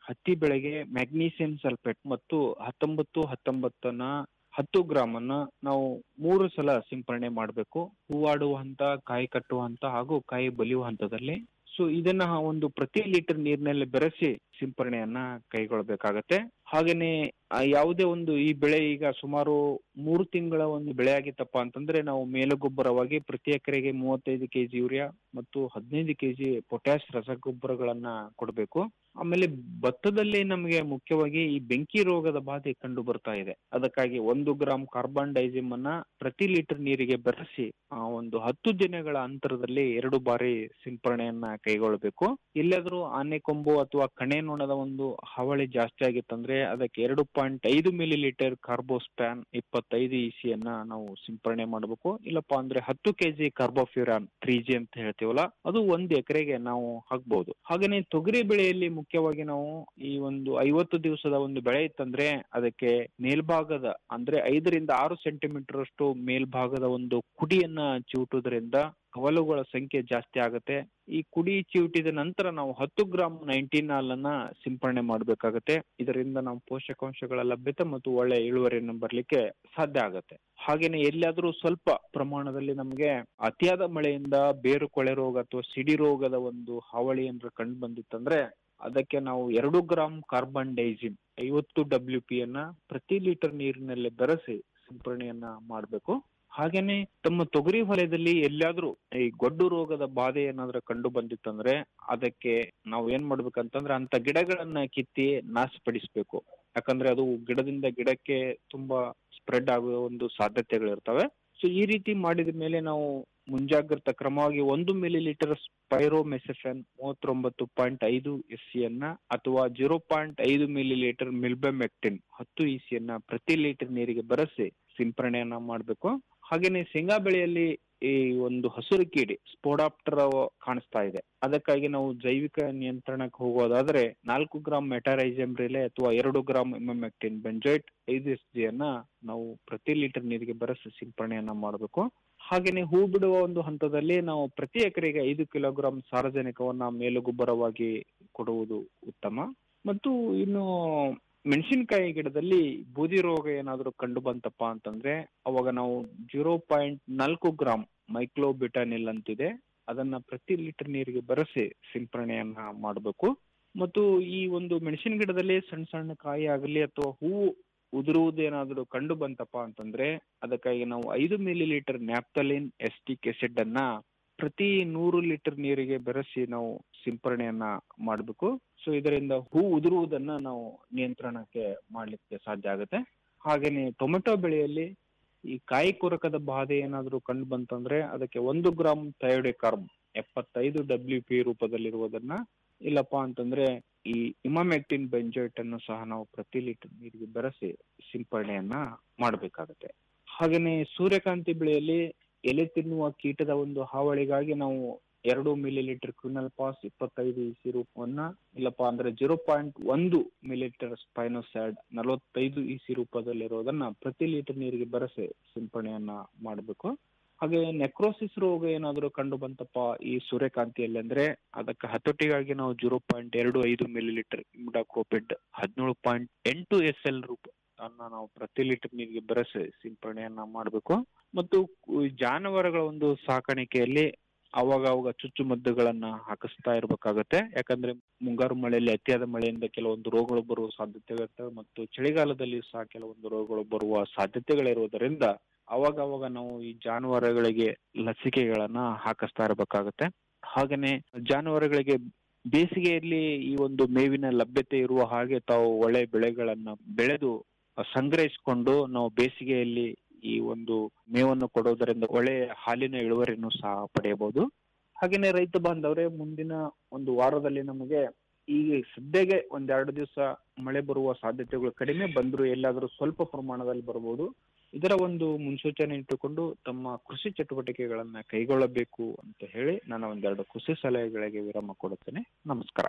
ಹತ್ತಿ ಬೆಳೆಗೆ ಮ್ಯಾಗ್ನೀಸಿಯಂ ಸಲ್ಫೇಟ್ ಮತ್ತು ಹತ್ತೊಂಬತ್ತು ಹತ್ತೊಂಬತ್ತನ ಹತ್ತು ಗ್ರಾಮ್ ಅನ್ನ ನಾವು ಮೂರು ಸಲ ಸಿಂಪರಣೆ ಮಾಡಬೇಕು ಹೂವಾಡುವ ಹಂತ ಕಾಯಿ ಕಟ್ಟುವ ಹಂತ ಹಾಗೂ ಕಾಯಿ ಬಲಿಯುವ ಹಂತದಲ್ಲಿ ಸೊ ಇದನ್ನ ಒಂದು ಪ್ರತಿ ಲೀಟರ್ ನೀರಿನಲ್ಲಿ ಬೆರೆಸಿ ಸಿಂಪರಣೆಯನ್ನ ಕೈಗೊಳ್ಳಬೇಕಾಗತ್ತೆ ಹಾಗೇನೆ ಆ ಯಾವುದೇ ಒಂದು ಈ ಬೆಳೆ ಈಗ ಸುಮಾರು ಮೂರು ತಿಂಗಳ ಒಂದು ಬೆಳೆ ಆಗಿತ್ತಪ್ಪ ಅಂತಂದ್ರೆ ನಾವು ಮೇಲುಗೊಬ್ಬರವಾಗಿ ಪ್ರತಿ ಎಕರೆಗೆ ಮೂವತ್ತೈದು ಕೆಜಿ ಯೂರಿಯಾ ಮತ್ತು ಹದಿನೈದು ಕೆಜಿ ಪೊಟ್ಯಾಶ್ ರಸಗೊಬ್ಬರಗಳನ್ನ ಕೊಡಬೇಕು ಆಮೇಲೆ ಭತ್ತದಲ್ಲಿ ನಮಗೆ ಮುಖ್ಯವಾಗಿ ಈ ಬೆಂಕಿ ರೋಗದ ಬಾಧೆ ಕಂಡು ಬರ್ತಾ ಇದೆ ಅದಕ್ಕಾಗಿ ಒಂದು ಗ್ರಾಮ್ ಕಾರ್ಬನ್ ಡೈಸಿಮ್ ಅನ್ನ ಪ್ರತಿ ಲೀಟರ್ ನೀರಿಗೆ ಬೆರೆಸಿ ಆ ಒಂದು ಹತ್ತು ದಿನಗಳ ಅಂತರದಲ್ಲಿ ಎರಡು ಬಾರಿ ಸಿಂಪರಣೆಯನ್ನ ಕೈಗೊಳ್ಳಬೇಕು ಎಲ್ಲಾದ್ರೂ ಆನೆ ಕೊಂಬು ಅಥವಾ ಕಣೆ ನೊಣದ ಒಂದು ಹಾವಳಿ ಜಾಸ್ತಿ ಆಗಿತ್ತಂದ್ರೆ ಅದಕ್ಕೆ ಎರಡು ಪಾಯಿಂಟ್ ಐದು ಮಿಲಿ ಲೀಟರ್ ಕಾರ್ಬೋಸ್ಪ್ಯಾನ್ ಇಪ್ಪತ್ತೈದು ಇಸಿಯನ್ನ ನಾವು ಸಿಂಪರಣೆ ಮಾಡಬೇಕು ಇಲ್ಲಪ್ಪ ಅಂದ್ರೆ ಹತ್ತು ಕೆಜಿ ಕಾರ್ಬೋಫ್ಯೂರಾನ್ ತ್ರೀ ಜಿ ಅಂತ ಹೇಳ್ತೀವಲ್ಲ ಅದು ಒಂದು ಎಕರೆಗೆ ನಾವು ಹಾಕ್ಬಹುದು ಹಾಗೇನೆ ತೊಗರಿ ಬೆಳೆಯಲ್ಲಿ ಮುಖ್ಯವಾಗಿ ನಾವು ಈ ಒಂದು ಐವತ್ತು ದಿವಸದ ಒಂದು ಬೆಳೆ ಇತ್ತಂದ್ರೆ ಅದಕ್ಕೆ ಮೇಲ್ಭಾಗದ ಅಂದ್ರೆ ಐದರಿಂದ ಆರು ಸೆಂಟಿಮೀಟರ್ ಅಷ್ಟು ಮೇಲ್ಭಾಗದ ಒಂದು ಕುಡಿಯನ್ನ ಚಿವುಟುವುದರಿಂದ ಕವಲುಗಳ ಸಂಖ್ಯೆ ಜಾಸ್ತಿ ಆಗುತ್ತೆ ಈ ಕುಡಿ ಚಿವುಟಿದ ನಂತರ ನಾವು ಹತ್ತು ಗ್ರಾಮ್ ನೈನ್ಟೀನ್ ಹಾಲನ್ನ ಸಿಂಪರಣೆ ಮಾಡಬೇಕಾಗತ್ತೆ ಇದರಿಂದ ನಾವು ಪೋಷಕಾಂಶಗಳ ಲಭ್ಯತೆ ಮತ್ತು ಒಳ್ಳೆ ಇಳುವರಿಯನ್ನು ಬರ್ಲಿಕ್ಕೆ ಸಾಧ್ಯ ಆಗುತ್ತೆ ಹಾಗೇನೆ ಎಲ್ಲಾದ್ರೂ ಸ್ವಲ್ಪ ಪ್ರಮಾಣದಲ್ಲಿ ನಮಗೆ ಅತಿಯಾದ ಮಳೆಯಿಂದ ಬೇರು ಕೊಳೆ ರೋಗ ಅಥವಾ ಸಿಡಿ ರೋಗದ ಒಂದು ಹಾವಳಿ ಏನಾದ್ರು ಕಂಡು ಬಂದಿತ್ತಂದ್ರೆ ಅದಕ್ಕೆ ನಾವು ಎರಡು ಗ್ರಾಮ್ ಕಾರ್ಬನ್ ಡೈಸಿಮ್ ಐವತ್ತು ಡಬ್ಲ್ಯೂ ಪಿ ಅನ್ನ ಪ್ರತಿ ಲೀಟರ್ ನೀರಿನಲ್ಲಿ ಬೆರೆಸಿ ಸಿಂಪರಣೆಯನ್ನ ಮಾಡಬೇಕು ಹಾಗೇನೆ ತಮ್ಮ ತೊಗರಿ ಹೊಲದಲ್ಲಿ ಎಲ್ಲಾದ್ರೂ ಈ ಗೊಡ್ಡು ರೋಗದ ಬಾಧೆ ಏನಾದ್ರೂ ಕಂಡು ಬಂದಿತ್ತಂದ್ರೆ ಅದಕ್ಕೆ ನಾವು ಏನ್ ಮಾಡ್ಬೇಕಂತಂದ್ರೆ ಅಂತ ಗಿಡಗಳನ್ನ ಕಿತ್ತಿ ನಾಶಪಡಿಸ್ಬೇಕು ಯಾಕಂದ್ರೆ ಅದು ಗಿಡದಿಂದ ಗಿಡಕ್ಕೆ ತುಂಬಾ ಸ್ಪ್ರೆಡ್ ಆಗುವ ಒಂದು ಸಾಧ್ಯತೆಗಳಿರ್ತವೆ ಸೊ ಈ ರೀತಿ ಮಾಡಿದ ಮೇಲೆ ನಾವು ಮುಂಜಾಗ್ರತಾ ಕ್ರಮವಾಗಿ ಒಂದು ಮಿಲಿ ಲೀಟರ್ ಸ್ಪೈರೋಮೆಸೆಫೆನ್ ಮೂವತ್ತೊಂಬತ್ತು ಪಾಯಿಂಟ್ ಐದು ಎಸ್ ಅನ್ನ ಅಥವಾ ಜೀರೋ ಪಾಯಿಂಟ್ ಐದು ಮಿಲಿ ಲೀಟರ್ ಮಿಲ್ಬೆಮೆಕ್ಟಿನ್ ಹತ್ತು ಇಸಿಯನ್ನ ಪ್ರತಿ ಲೀಟರ್ ನೀರಿಗೆ ಬೆರೆಸಿ ಸಿಂಪರಣೆಯನ್ನ ಮಾಡಬೇಕು ಹಾಗೇನೆ ಶೇಂಗಾ ಬೆಳೆಯಲ್ಲಿ ಈ ಒಂದು ಹಸಿರು ಕೀಡಿ ಸ್ಪೋಡಾಪ್ಟರ್ ಕಾಣಿಸ್ತಾ ಇದೆ ಅದಕ್ಕಾಗಿ ನಾವು ಜೈವಿಕ ನಿಯಂತ್ರಣಕ್ಕೆ ಹೋಗೋದಾದ್ರೆ ನಾಲ್ಕು ಗ್ರಾಮ್ ಮೆಟಾರೈಸಮ್ ರಿಲೆ ಅಥವಾ ಎರಡು ಗ್ರಾಮ್ ಇಮಮೆಕ್ಟಿನ್ ಬೆಂಜೈಟ್ ಐದು ಎಸ್ ಜಿ ಅನ್ನ ನಾವು ಪ್ರತಿ ಲೀಟರ್ ನೀರಿಗೆ ಬೆರೆಸಿ ಸಿಂಪರಣೆಯನ್ನ ಮಾಡಬೇಕು ಹಾಗೇನೆ ಹೂ ಬಿಡುವ ಒಂದು ಹಂತದಲ್ಲಿ ನಾವು ಪ್ರತಿ ಎಕರೆಗೆ ಐದು ಕಿಲೋಗ್ರಾಂ ಸಾರಜನಕವನ್ನ ಮೇಲುಗೊಬ್ಬರವಾಗಿ ಕೊಡುವುದು ಉತ್ತಮ ಮತ್ತು ಇನ್ನು ಮೆಣಸಿನಕಾಯಿ ಗಿಡದಲ್ಲಿ ಬೂದಿ ರೋಗ ಏನಾದರೂ ಕಂಡು ಬಂತಪ್ಪ ಅಂತಂದ್ರೆ ಅವಾಗ ನಾವು ಜೀರೋ ಪಾಯಿಂಟ್ ನಾಲ್ಕು ಗ್ರಾಮ್ ಮೈಕ್ಲೋಬಿಟಾನಿಲ್ ಅಂತಿದೆ ಅದನ್ನ ಪ್ರತಿ ಲೀಟರ್ ನೀರಿಗೆ ಬೆರೆಸಿ ಸಿಂಪರಣೆಯನ್ನ ಮಾಡಬೇಕು ಮತ್ತು ಈ ಒಂದು ಮೆಣಸಿನ ಗಿಡದಲ್ಲಿ ಸಣ್ಣ ಸಣ್ಣ ಕಾಯಿ ಆಗಲಿ ಅಥವಾ ಹೂವು ಉದುರುವುದೇನಾದರೂ ಕಂಡು ಬಂತಪ್ಪ ಅಂತಂದ್ರೆ ಅದಕ್ಕಾಗಿ ನಾವು ಐದು millilitre naphthalene acetic acid ಅನ್ನ ಪ್ರತಿ ನೂರು ಲೀಟರ್ ನೀರಿಗೆ ಬೆರೆಸಿ ನಾವು ಸಿಂಪರಣೆಯನ್ನ ಮಾಡಬೇಕು ಸೊ ಇದರಿಂದ ಹೂ ಉದುರುವುದನ್ನ ನಾವು ನಿಯಂತ್ರಣಕ್ಕೆ ಮಾಡ್ಲಿಕ್ಕೆ ಸಾಧ್ಯ ಆಗುತ್ತೆ ಹಾಗೇನೆ ಟೊಮೆಟೊ ಬೆಳೆಯಲ್ಲಿ ಈ ಕಾಯಿ ಕೊರಕದ ಬಾಧೆ ಏನಾದರೂ ಕಂಡು ಬಂತಂದ್ರೆ ಅದಕ್ಕೆ ಒಂದು ಗ್ರಾಮ್ ಥಯೋಡಿಕಾರ್ಬ್ ಎಪ್ಪತ್ತೈದು ಡಬ್ಲ್ಯೂ ಪಿ ರೂಪದಲ್ಲಿರುವುದನ್ನ ಇಲ್ಲಪ್ಪ ಅಂತಂದ್ರೆ ಈ ಇಮಾಮೆಕ್ಟಿನ್ ಬೆಂಜೋಯ್ಟ್ ಅನ್ನು ಸಹ ನಾವು ಪ್ರತಿ ಲೀಟರ್ ನೀರಿಗೆ ಬೆರೆಸಿ ಸಿಂಪರಣೆಯನ್ನ ಮಾಡಬೇಕಾಗುತ್ತೆ ಹಾಗೇನೆ ಸೂರ್ಯಕಾಂತಿ ಬೆಳೆಯಲ್ಲಿ ಎಲೆ ತಿನ್ನುವ ಕೀಟದ ಒಂದು ಹಾವಳಿಗಾಗಿ ನಾವು ಎರಡು ಮಿಲಿ ಲೀಟರ್ ಕ್ವಿನಲ್ ಪಾಸ್ ಇಪ್ಪತ್ತೈದು ಇಸಿ ರೂಪವನ್ನ ಇಲ್ಲಪ್ಪ ಅಂದ್ರೆ ಜೀರೋ ಪಾಯಿಂಟ್ ಒಂದು ಮಿಲಿಲೀಟರ್ ಸ್ಪೈನೋಸ್ಯಾಡ್ ನಲವತ್ತೈದು ಇಸಿ ರೂಪದಲ್ಲಿರೋದನ್ನ ಪ್ರತಿ ಲೀಟರ್ ನೀರಿಗೆ ಬೆರೆಸಿ ಸಿಂಪರಣೆಯನ್ನ ಮಾಡಬೇಕು ಹಾಗೆ ನೆಕ್ರೋಸಿಸ್ ರೋಗ ಏನಾದರೂ ಕಂಡು ಬಂತಪ್ಪ ಈ ಸೂರ್ಯಕಾಂತಿಯಲ್ಲಿ ಅಂದ್ರೆ ಅದಕ್ಕೆ ಹತೋಟಿಗಾಗಿ ನಾವು ಜೀರೋ ಪಾಯಿಂಟ್ ಎರಡು ಐದು ಮಿಲಿ ಲೀಟರ್ ಇಮ್ಡಾಕ್ರೋಪಿಡ್ ಹದಿನೇಳು ಪಾಯಿಂಟ್ ಎಂಟು ಎಸ್ ಎಲ್ ರೂಪ ಅನ್ನ ನಾವು ಪ್ರತಿ ಲೀಟರ್ ನೀರಿಗೆ ಬೆರೆಸಿ ಸಿಂಪರಣೆಯನ್ನ ಮಾಡಬೇಕು ಮತ್ತು ಕು- ಜಾನುವಾರುಗಳ ಒಂದು ಸಾಕಾಣಿಕೆಯಲ್ಲಿ ಅವಾಗ ಅವಾಗ ಚುಚ್ಚುಮದ್ದುಗಳನ್ನ ಹಾಕಿಸ್ತಾ ಇರ್ಬೇಕಾಗತ್ತೆ ಯಾಕಂದ್ರೆ ಮುಂಗಾರು ಮಳೆಯಲ್ಲಿ ಅತಿಯಾದ ಮಳೆಯಿಂದ ಕೆಲವೊಂದು ರೋಗಗಳು ಬರುವ ಸಾಧ್ಯತೆಗಳಿರ್ತವೆ ಮತ್ತು ಚಳಿಗಾಲದಲ್ಲಿ ಸಹ ಕೆಲವೊಂದು ರೋಗಗಳು ಬರುವ ಸಾಧ್ಯತೆಗಳಿರುವುದರಿಂದ ಅವಾಗ ಅವಾಗ ನಾವು ಈ ಜಾನುವಾರುಗಳಿಗೆ ಲಸಿಕೆಗಳನ್ನ ಹಾಕಿಸ್ತಾ ಇರ್ಬೇಕಾಗತ್ತೆ ಹಾಗೇನೆ ಜಾನುವಾರುಗಳಿಗೆ ಬೇಸಿಗೆಯಲ್ಲಿ ಈ ಒಂದು ಮೇವಿನ ಲಭ್ಯತೆ ಇರುವ ಹಾಗೆ ತಾವು ಒಳ್ಳೆ ಬೆಳೆಗಳನ್ನ ಬೆಳೆದು ಸಂಗ್ರಹಿಸಿಕೊಂಡು ನಾವು ಬೇಸಿಗೆಯಲ್ಲಿ ಈ ಒಂದು ಮೇವನ್ನು ಕೊಡೋದರಿಂದ ಒಳ್ಳೆಯ ಹಾಲಿನ ಇಳುವರಿಯನ್ನು ಸಹ ಪಡೆಯಬಹುದು ಹಾಗೇನೆ ರೈತ ಬಾಂಧವರೇ ಮುಂದಿನ ಒಂದು ವಾರದಲ್ಲಿ ನಮಗೆ ಈಗ ಸದ್ಯಗೆ ಒಂದೆರಡು ದಿವಸ ಮಳೆ ಬರುವ ಸಾಧ್ಯತೆಗಳು ಕಡಿಮೆ ಬಂದ್ರು ಎಲ್ಲಾದ್ರೂ ಸ್ವಲ್ಪ ಪ್ರಮಾಣದಲ್ಲಿ ಬರಬಹುದು ಇದರ ಒಂದು ಮುನ್ಸೂಚನೆ ಇಟ್ಟುಕೊಂಡು ತಮ್ಮ ಕೃಷಿ ಚಟುವಟಿಕೆಗಳನ್ನ ಕೈಗೊಳ್ಳಬೇಕು ಅಂತ ಹೇಳಿ ನಾನು ಒಂದೆರಡು ಕೃಷಿ ಸಲಹೆಗಳಿಗೆ ವಿರಾಮ ಕೊಡುತ್ತೇನೆ ನಮಸ್ಕಾರ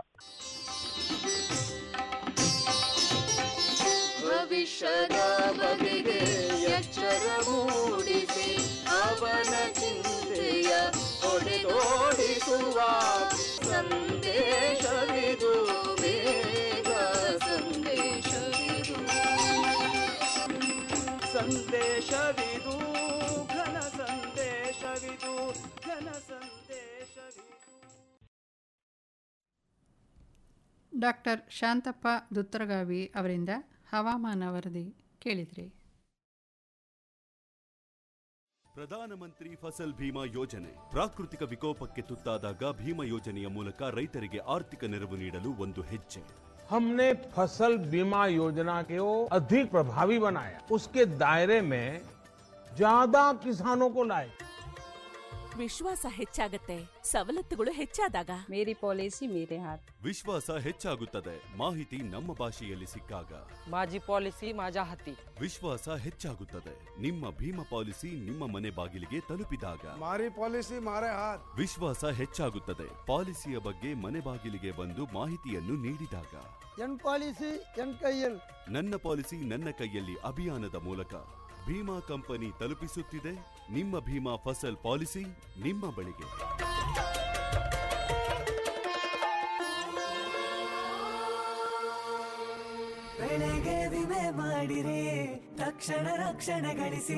ಭವಿಷ್ಯದ ಬಗೆಗೆ ಎಚ್ಚರ ಮೂಡಿಸಿ ಅವನ ಚಿಂತೆಯ ಹೊಡೆದೋಡಿಸುವ ಸಂದೇಶವಿದು ಬೇಗ ಡಾಕ್ಟರ್ ಶಾಂತಪ್ಪ ದುತ್ತರಗಾವಿ ಅವರಿಂದ ಹವಾಮಾನ ವರದಿ ಕೇಳಿದ್ರಿ ಪ್ರಧಾನಮಂತ್ರಿ ಫಸಲ್ ಭೀಮಾ ಯೋಜನೆ ಪ್ರಾಕೃತಿಕ ವಿಕೋಪಕ್ಕೆ ತುತ್ತಾದಾಗ ಭೀಮಾ ಯೋಜನೆಯ ಮೂಲಕ ರೈತರಿಗೆ ಆರ್ಥಿಕ ನೆರವು ನೀಡಲು ಒಂದು ಹೆಜ್ಜೆ हमने फसल बीमा योजना को अधिक प्रभावी बनाया उसके दायरे में ज्यादा किसानों को लाए ವಿಶ್ವಾಸ ಹೆಚ್ಚಾಗತ್ತೆ ಸವಲತ್ತುಗಳು ಹೆಚ್ಚಾದಾಗ ಮೇರಿ ಪಾಲಿಸಿ ಮೇರೆ ಹಾತ್ ವಿಶ್ವಾಸ ಹೆಚ್ಚಾಗುತ್ತದೆ ಮಾಹಿತಿ ನಮ್ಮ ಭಾಷೆಯಲ್ಲಿ ಸಿಕ್ಕಾಗ माझी पॉलिसी माझ्या हाती ವಿಶ್ವಾಸ ಹೆಚ್ಚಾಗುತ್ತದೆ ನಿಮ್ಮ ಭೀಮಾ ಪಾಲಿಸಿ ನಿಮ್ಮ ಮನೆ ಬಾಗಿಲಿಗೆ ತಲುಪಿದಾಗ મારી પોલિસી મારે હાથ ವಿಶ್ವಾಸ ಹೆಚ್ಚಾಗುತ್ತದೆ ಪಾಲಿಸಿಯ ಬಗ್ಗೆ ಮನೆ ಬಾಗಿಲಿಗೆ ಬಂದು ಮಾಹಿತಿಯನ್ನು ನೀಡಿದಾಗ ಎನ್ ಪಾಲಿಸಿ ಎನ್ ಕೈಯಲ್ ನನ್ನ ಪಾಲಿಸಿ ನನ್ನ ಕೈಯಲ್ಲಿ ಅಭಿಯಾನದ ಮೂಲಕ ಭೀಮಾ ಕಂಪನಿ ತಲುಪಿಸುತ್ತಿದೆ ನಿಮ್ಮ ಭೀಮಾ ಫಸಲ್ ಪಾಲಿಸಿ ನಿಮ್ಮ ಬಳಿಗೆ ಬೆಳೆಗೆ ವಿಮೆ ಮಾಡಿರಿ ತಕ್ಷಣ ರಕ್ಷಣೆ ಗಳಿಸಿ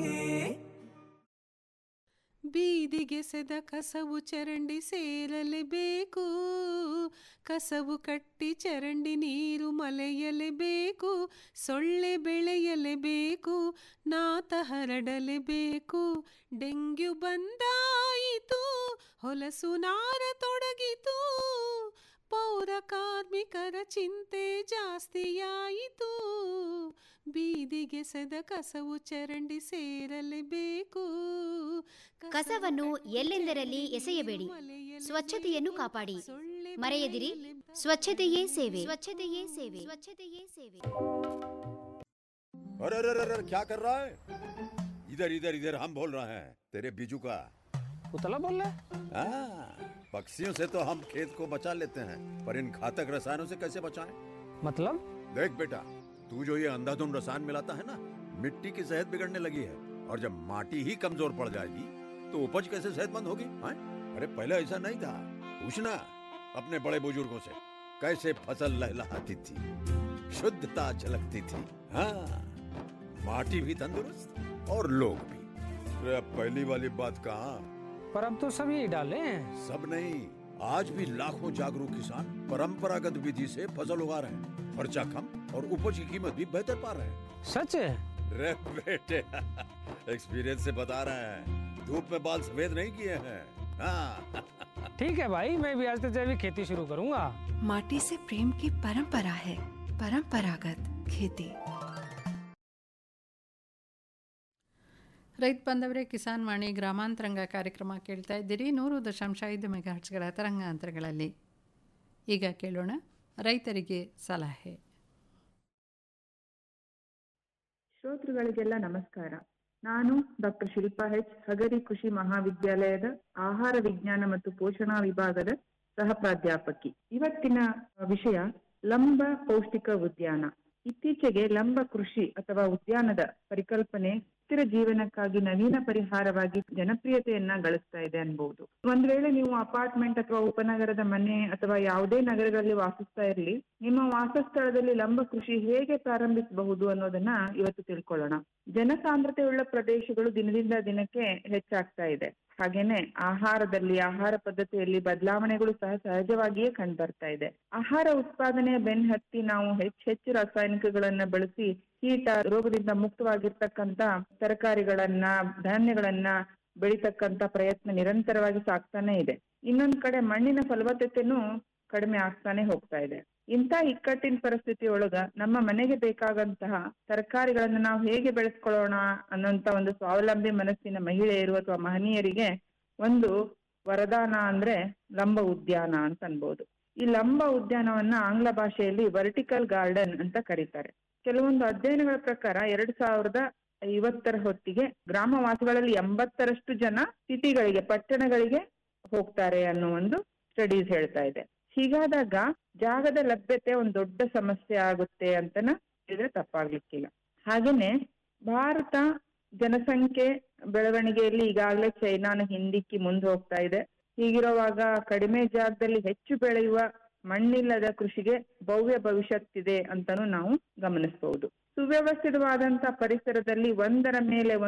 ಬೀದಿಗೆ ಸೆದ ಕಸವು ಚರಂಡಿ ಸೇರಲೇಬೇಕು ಕಸವು ಕಟ್ಟಿ ಚರಂಡಿ ನೀರು ಮಲೆಯಲೇಬೇಕು ಸೊಳ್ಳೆ ಬೆಳೆಯಲೇಬೇಕು ನಾತ ಹರಡಲೇಬೇಕು ಡೆಂಗ್ಯೂ ಬಂದಾಯಿತು ಹೊಲಸು ನಾರ ತೊಡಗಿತು ಪೌರ ಕಾರ್ಮಿಕರ ಚಿಂತೆ ಜಾಸ್ತಿಯಾಯಿತು ಬೀದಿಗೆ ಸೆದ ಕಸವು ಚರಂಡಿ ಸೇರಲೇಬೇಕು ಕಸವನ್ನು ಎಲ್ಲೆಂದರಲ್ಲಿ ಎಸೆಯಬೇಡಿ ಸ್ವಚ್ಛತೆಯನ್ನು ಕಾಪಾಡಿ ಮರೆಯದಿರಿ ಸ್ವಚ್ಛತೆಯೇ ಸೇವೆ ಸ್ವಚ್ಛತೆಯೇ ಸೇವೆ ಸ್ವಚ್ಛತೆಯೇ ಸೇವೆ अरे अरे अरे अरे क्या कर रहा है इधर इधर इधर हम बोल रहे हैं तेरे बीजू का उतला बोल रहा हाँ, पक्षियों से तो हम खेत को बचा लेते हैं पर इन घातक रसायनों से कैसे बचाएं? मतलब देख बेटा तू जो ये अंधाधुंध रसायन मिलाता है ना मिट्टी की सेहत बिगड़ने लगी है और जब माटी ही कमजोर पड़ जाएगी तो उपज कैसे सेहतमंद होगी हाँ? अरे पहले ऐसा नहीं था पूछना अपने बड़े बुजुर्गों से कैसे फसल लहलहाती थी शुद्धता झलकती थी हाँ माटी भी तंदुरुस्त और लोग भी अरे अब पहली वाली बात कहाँ पर अब तो सभी डाले हैं सब नहीं आज भी लाखों जागरूक किसान परंपरागत विधि से फसल उगा रहे हैं खर्चा कम और उपज की कीमत भी बेहतर पा रहे हैं सच है रे बेटे एक्सपीरियंस से बता रहे हैं धूप में बाल सफेद नहीं किए हैं हाँ ठीक है भाई मैं भी आज से जैविक खेती शुरू करूंगा माटी से प्रेम की परंपरा है परंपरागत खेती ರೈತ ಬಂದವರೇ ಕಿಸಾನ್ ವಾಣಿ ಗ್ರಾಮಾಂತರಂಗ ಕಾರ್ಯಕ್ರಮ ಕೇಳ್ತಾ ಇದ್ದೀರಿ ನೂರು ದಶಾಂಶ ಐದು ಮೆಗಾಹರ್ಟ್ಸ್ಗಳ ತರಂಗಾಂತರಗಳಲ್ಲಿ ಈಗ ಕೇಳೋಣ ರೈತರಿಗೆ ಸಲಹೆ ಶ್ರೋತೃಗಳಿಗೆಲ್ಲ ನಮಸ್ಕಾರ ನಾನು ಡಾಕ್ಟರ್ ಶಿಲ್ಪಾ ಹೆಚ್ ಹಗರಿ ಕೃಷಿ ಮಹಾವಿದ್ಯಾಲಯದ ಆಹಾರ ವಿಜ್ಞಾನ ಮತ್ತು ಪೋಷಣಾ ವಿಭಾಗದ ಸಹ ಪ್ರಾಧ್ಯಾಪಕಿ ಇವತ್ತಿನ ವಿಷಯ ಲಂಬ ಪೌಷ್ಟಿಕ ಉದ್ಯಾನ ಇತ್ತೀಚೆಗೆ ಲಂಬ ಕೃಷಿ ಅಥವಾ ಉದ್ಯಾನದ ಪರಿಕಲ್ಪನೆ ಸುಸ್ಥಿರ ಜೀವನಕ್ಕಾಗಿ ನವೀನ ಪರಿಹಾರವಾಗಿ ಜನಪ್ರಿಯತೆಯನ್ನ ಗಳಿಸ್ತಾ ಇದೆ ಅನ್ಬಹುದು ಒಂದ್ ವೇಳೆ ನೀವು ಅಪಾರ್ಟ್ಮೆಂಟ್ ಅಥವಾ ಉಪನಗರದ ಮನೆ ಅಥವಾ ಯಾವುದೇ ನಗರಗಳಲ್ಲಿ ವಾಸಿಸ್ತಾ ಇರಲಿ ನಿಮ್ಮ ವಾಸಸ್ಥಳದಲ್ಲಿ ಲಂಬ ಕೃಷಿ ಹೇಗೆ ಪ್ರಾರಂಭಿಸಬಹುದು ಅನ್ನೋದನ್ನ ಇವತ್ತು ತಿಳ್ಕೊಳ್ಳೋಣ ಜನಸಾಂದ್ರತೆಯುಳ್ಳ ಪ್ರದೇಶಗಳು ದಿನದಿಂದ ದಿನಕ್ಕೆ ಹೆಚ್ಚಾಗ್ತಾ ಇದೆ ಹಾಗೇನೆ ಆಹಾರದಲ್ಲಿ ಆಹಾರ ಪದ್ಧತಿಯಲ್ಲಿ ಬದಲಾವಣೆಗಳು ಸಹ ಸಹಜವಾಗಿಯೇ ಕಂಡು ಬರ್ತಾ ಇದೆ ಆಹಾರ ಉತ್ಪಾದನೆಯ ಬೆನ್ ಹತ್ತಿ ನಾವು ಹೆಚ್ಚು ಹೆಚ್ಚು ರಾಸಾಯನಿಕಗಳನ್ನ ಬಳಸಿ ಕೀಟ ರೋಗದಿಂದ ಮುಕ್ತವಾಗಿರ್ತಕ್ಕಂತ ತರಕಾರಿಗಳನ್ನ ಧಾನ್ಯಗಳನ್ನ ಬೆಳಿತಕ್ಕಂತ ಪ್ರಯತ್ನ ನಿರಂತರವಾಗಿ ಸಾಗ್ತಾನೆ ಇದೆ ಇನ್ನೊಂದ್ ಕಡೆ ಮಣ್ಣಿನ ಫಲವತ್ತತೆನೂ ಕಡಿಮೆ ಆಗ್ತಾನೆ ಹೋಗ್ತಾ ಇದೆ ಇಂಥ ಇಕ್ಕಟ್ಟಿನ ಪರಿಸ್ಥಿತಿ ಒಳಗ ನಮ್ಮ ಮನೆಗೆ ಬೇಕಾದಂತಹ ತರಕಾರಿಗಳನ್ನ ನಾವು ಹೇಗೆ ಬೆಳೆಸ್ಕೊಳ್ಳೋಣ ಅನ್ನೋಂತ ಒಂದು ಸ್ವಾವಲಂಬಿ ಮನಸ್ಸಿನ ಮಹಿಳೆಯರು ಅಥವಾ ಮಹನೀಯರಿಗೆ ಒಂದು ವರದಾನ ಅಂದ್ರೆ ಲಂಬ ಉದ್ಯಾನ ಅಂತ ಅನ್ಬೋದು ಈ ಲಂಬ ಉದ್ಯಾನವನ್ನ ಆಂಗ್ಲ ಭಾಷೆಯಲ್ಲಿ ವರ್ಟಿಕಲ್ ಗಾರ್ಡನ್ ಅಂತ ಕರೀತಾರೆ ಕೆಲವೊಂದು ಅಧ್ಯಯನಗಳ ಪ್ರಕಾರ ಎರಡ್ ಸಾವಿರದ ಐವತ್ತರ ಹೊತ್ತಿಗೆ ಗ್ರಾಮವಾಸಿಗಳಲ್ಲಿ ಎಂಬತ್ತರಷ್ಟು ಜನ ಸಿಟಿಗಳಿಗೆ ಪಟ್ಟಣಗಳಿಗೆ ಹೋಗ್ತಾರೆ ಅನ್ನೋ ಒಂದು ಸ್ಟಡೀಸ್ ಹೇಳ್ತಾ ಇದೆ ಹೀಗಾದಾಗ ಜಾಗದ ಲಭ್ಯತೆ ಒಂದು ದೊಡ್ಡ ಸಮಸ್ಯೆ ಆಗುತ್ತೆ ಅಂತನ ಹೇಳಿದ್ರೆ ತಪ್ಪಾಗ್ಲಿಕ್ಕಿಲ್ಲ ಹಾಗೇನೆ ಭಾರತ ಜನಸಂಖ್ಯೆ ಬೆಳವಣಿಗೆಯಲ್ಲಿ ಈಗಾಗಲೇ ಚೈನಾನ ಹಿಂದಿಕ್ಕಿ ಮುಂದೆ ಹೋಗ್ತಾ ಇದೆ ಹೀಗಿರುವಾಗ ಕಡಿಮೆ ಜಾಗದಲ್ಲಿ ಹೆಚ್ಚು ಬೆಳೆಯುವ ಮಣ್ಣಿಲ್ಲದ ಕೃಷಿಗೆ ಭವ್ಯ ಭವಿಷ್ಯತ್ತಿದೆ ಅಂತಾನು ನಾವು ಗಮನಿಸಬಹುದು ಸುವ್ಯವಸ್ಥಿತವಾದಂತ ಪರಿಸರದಲ್ಲಿ ಒಂದರ ಮೇಲೆ ಒಂದು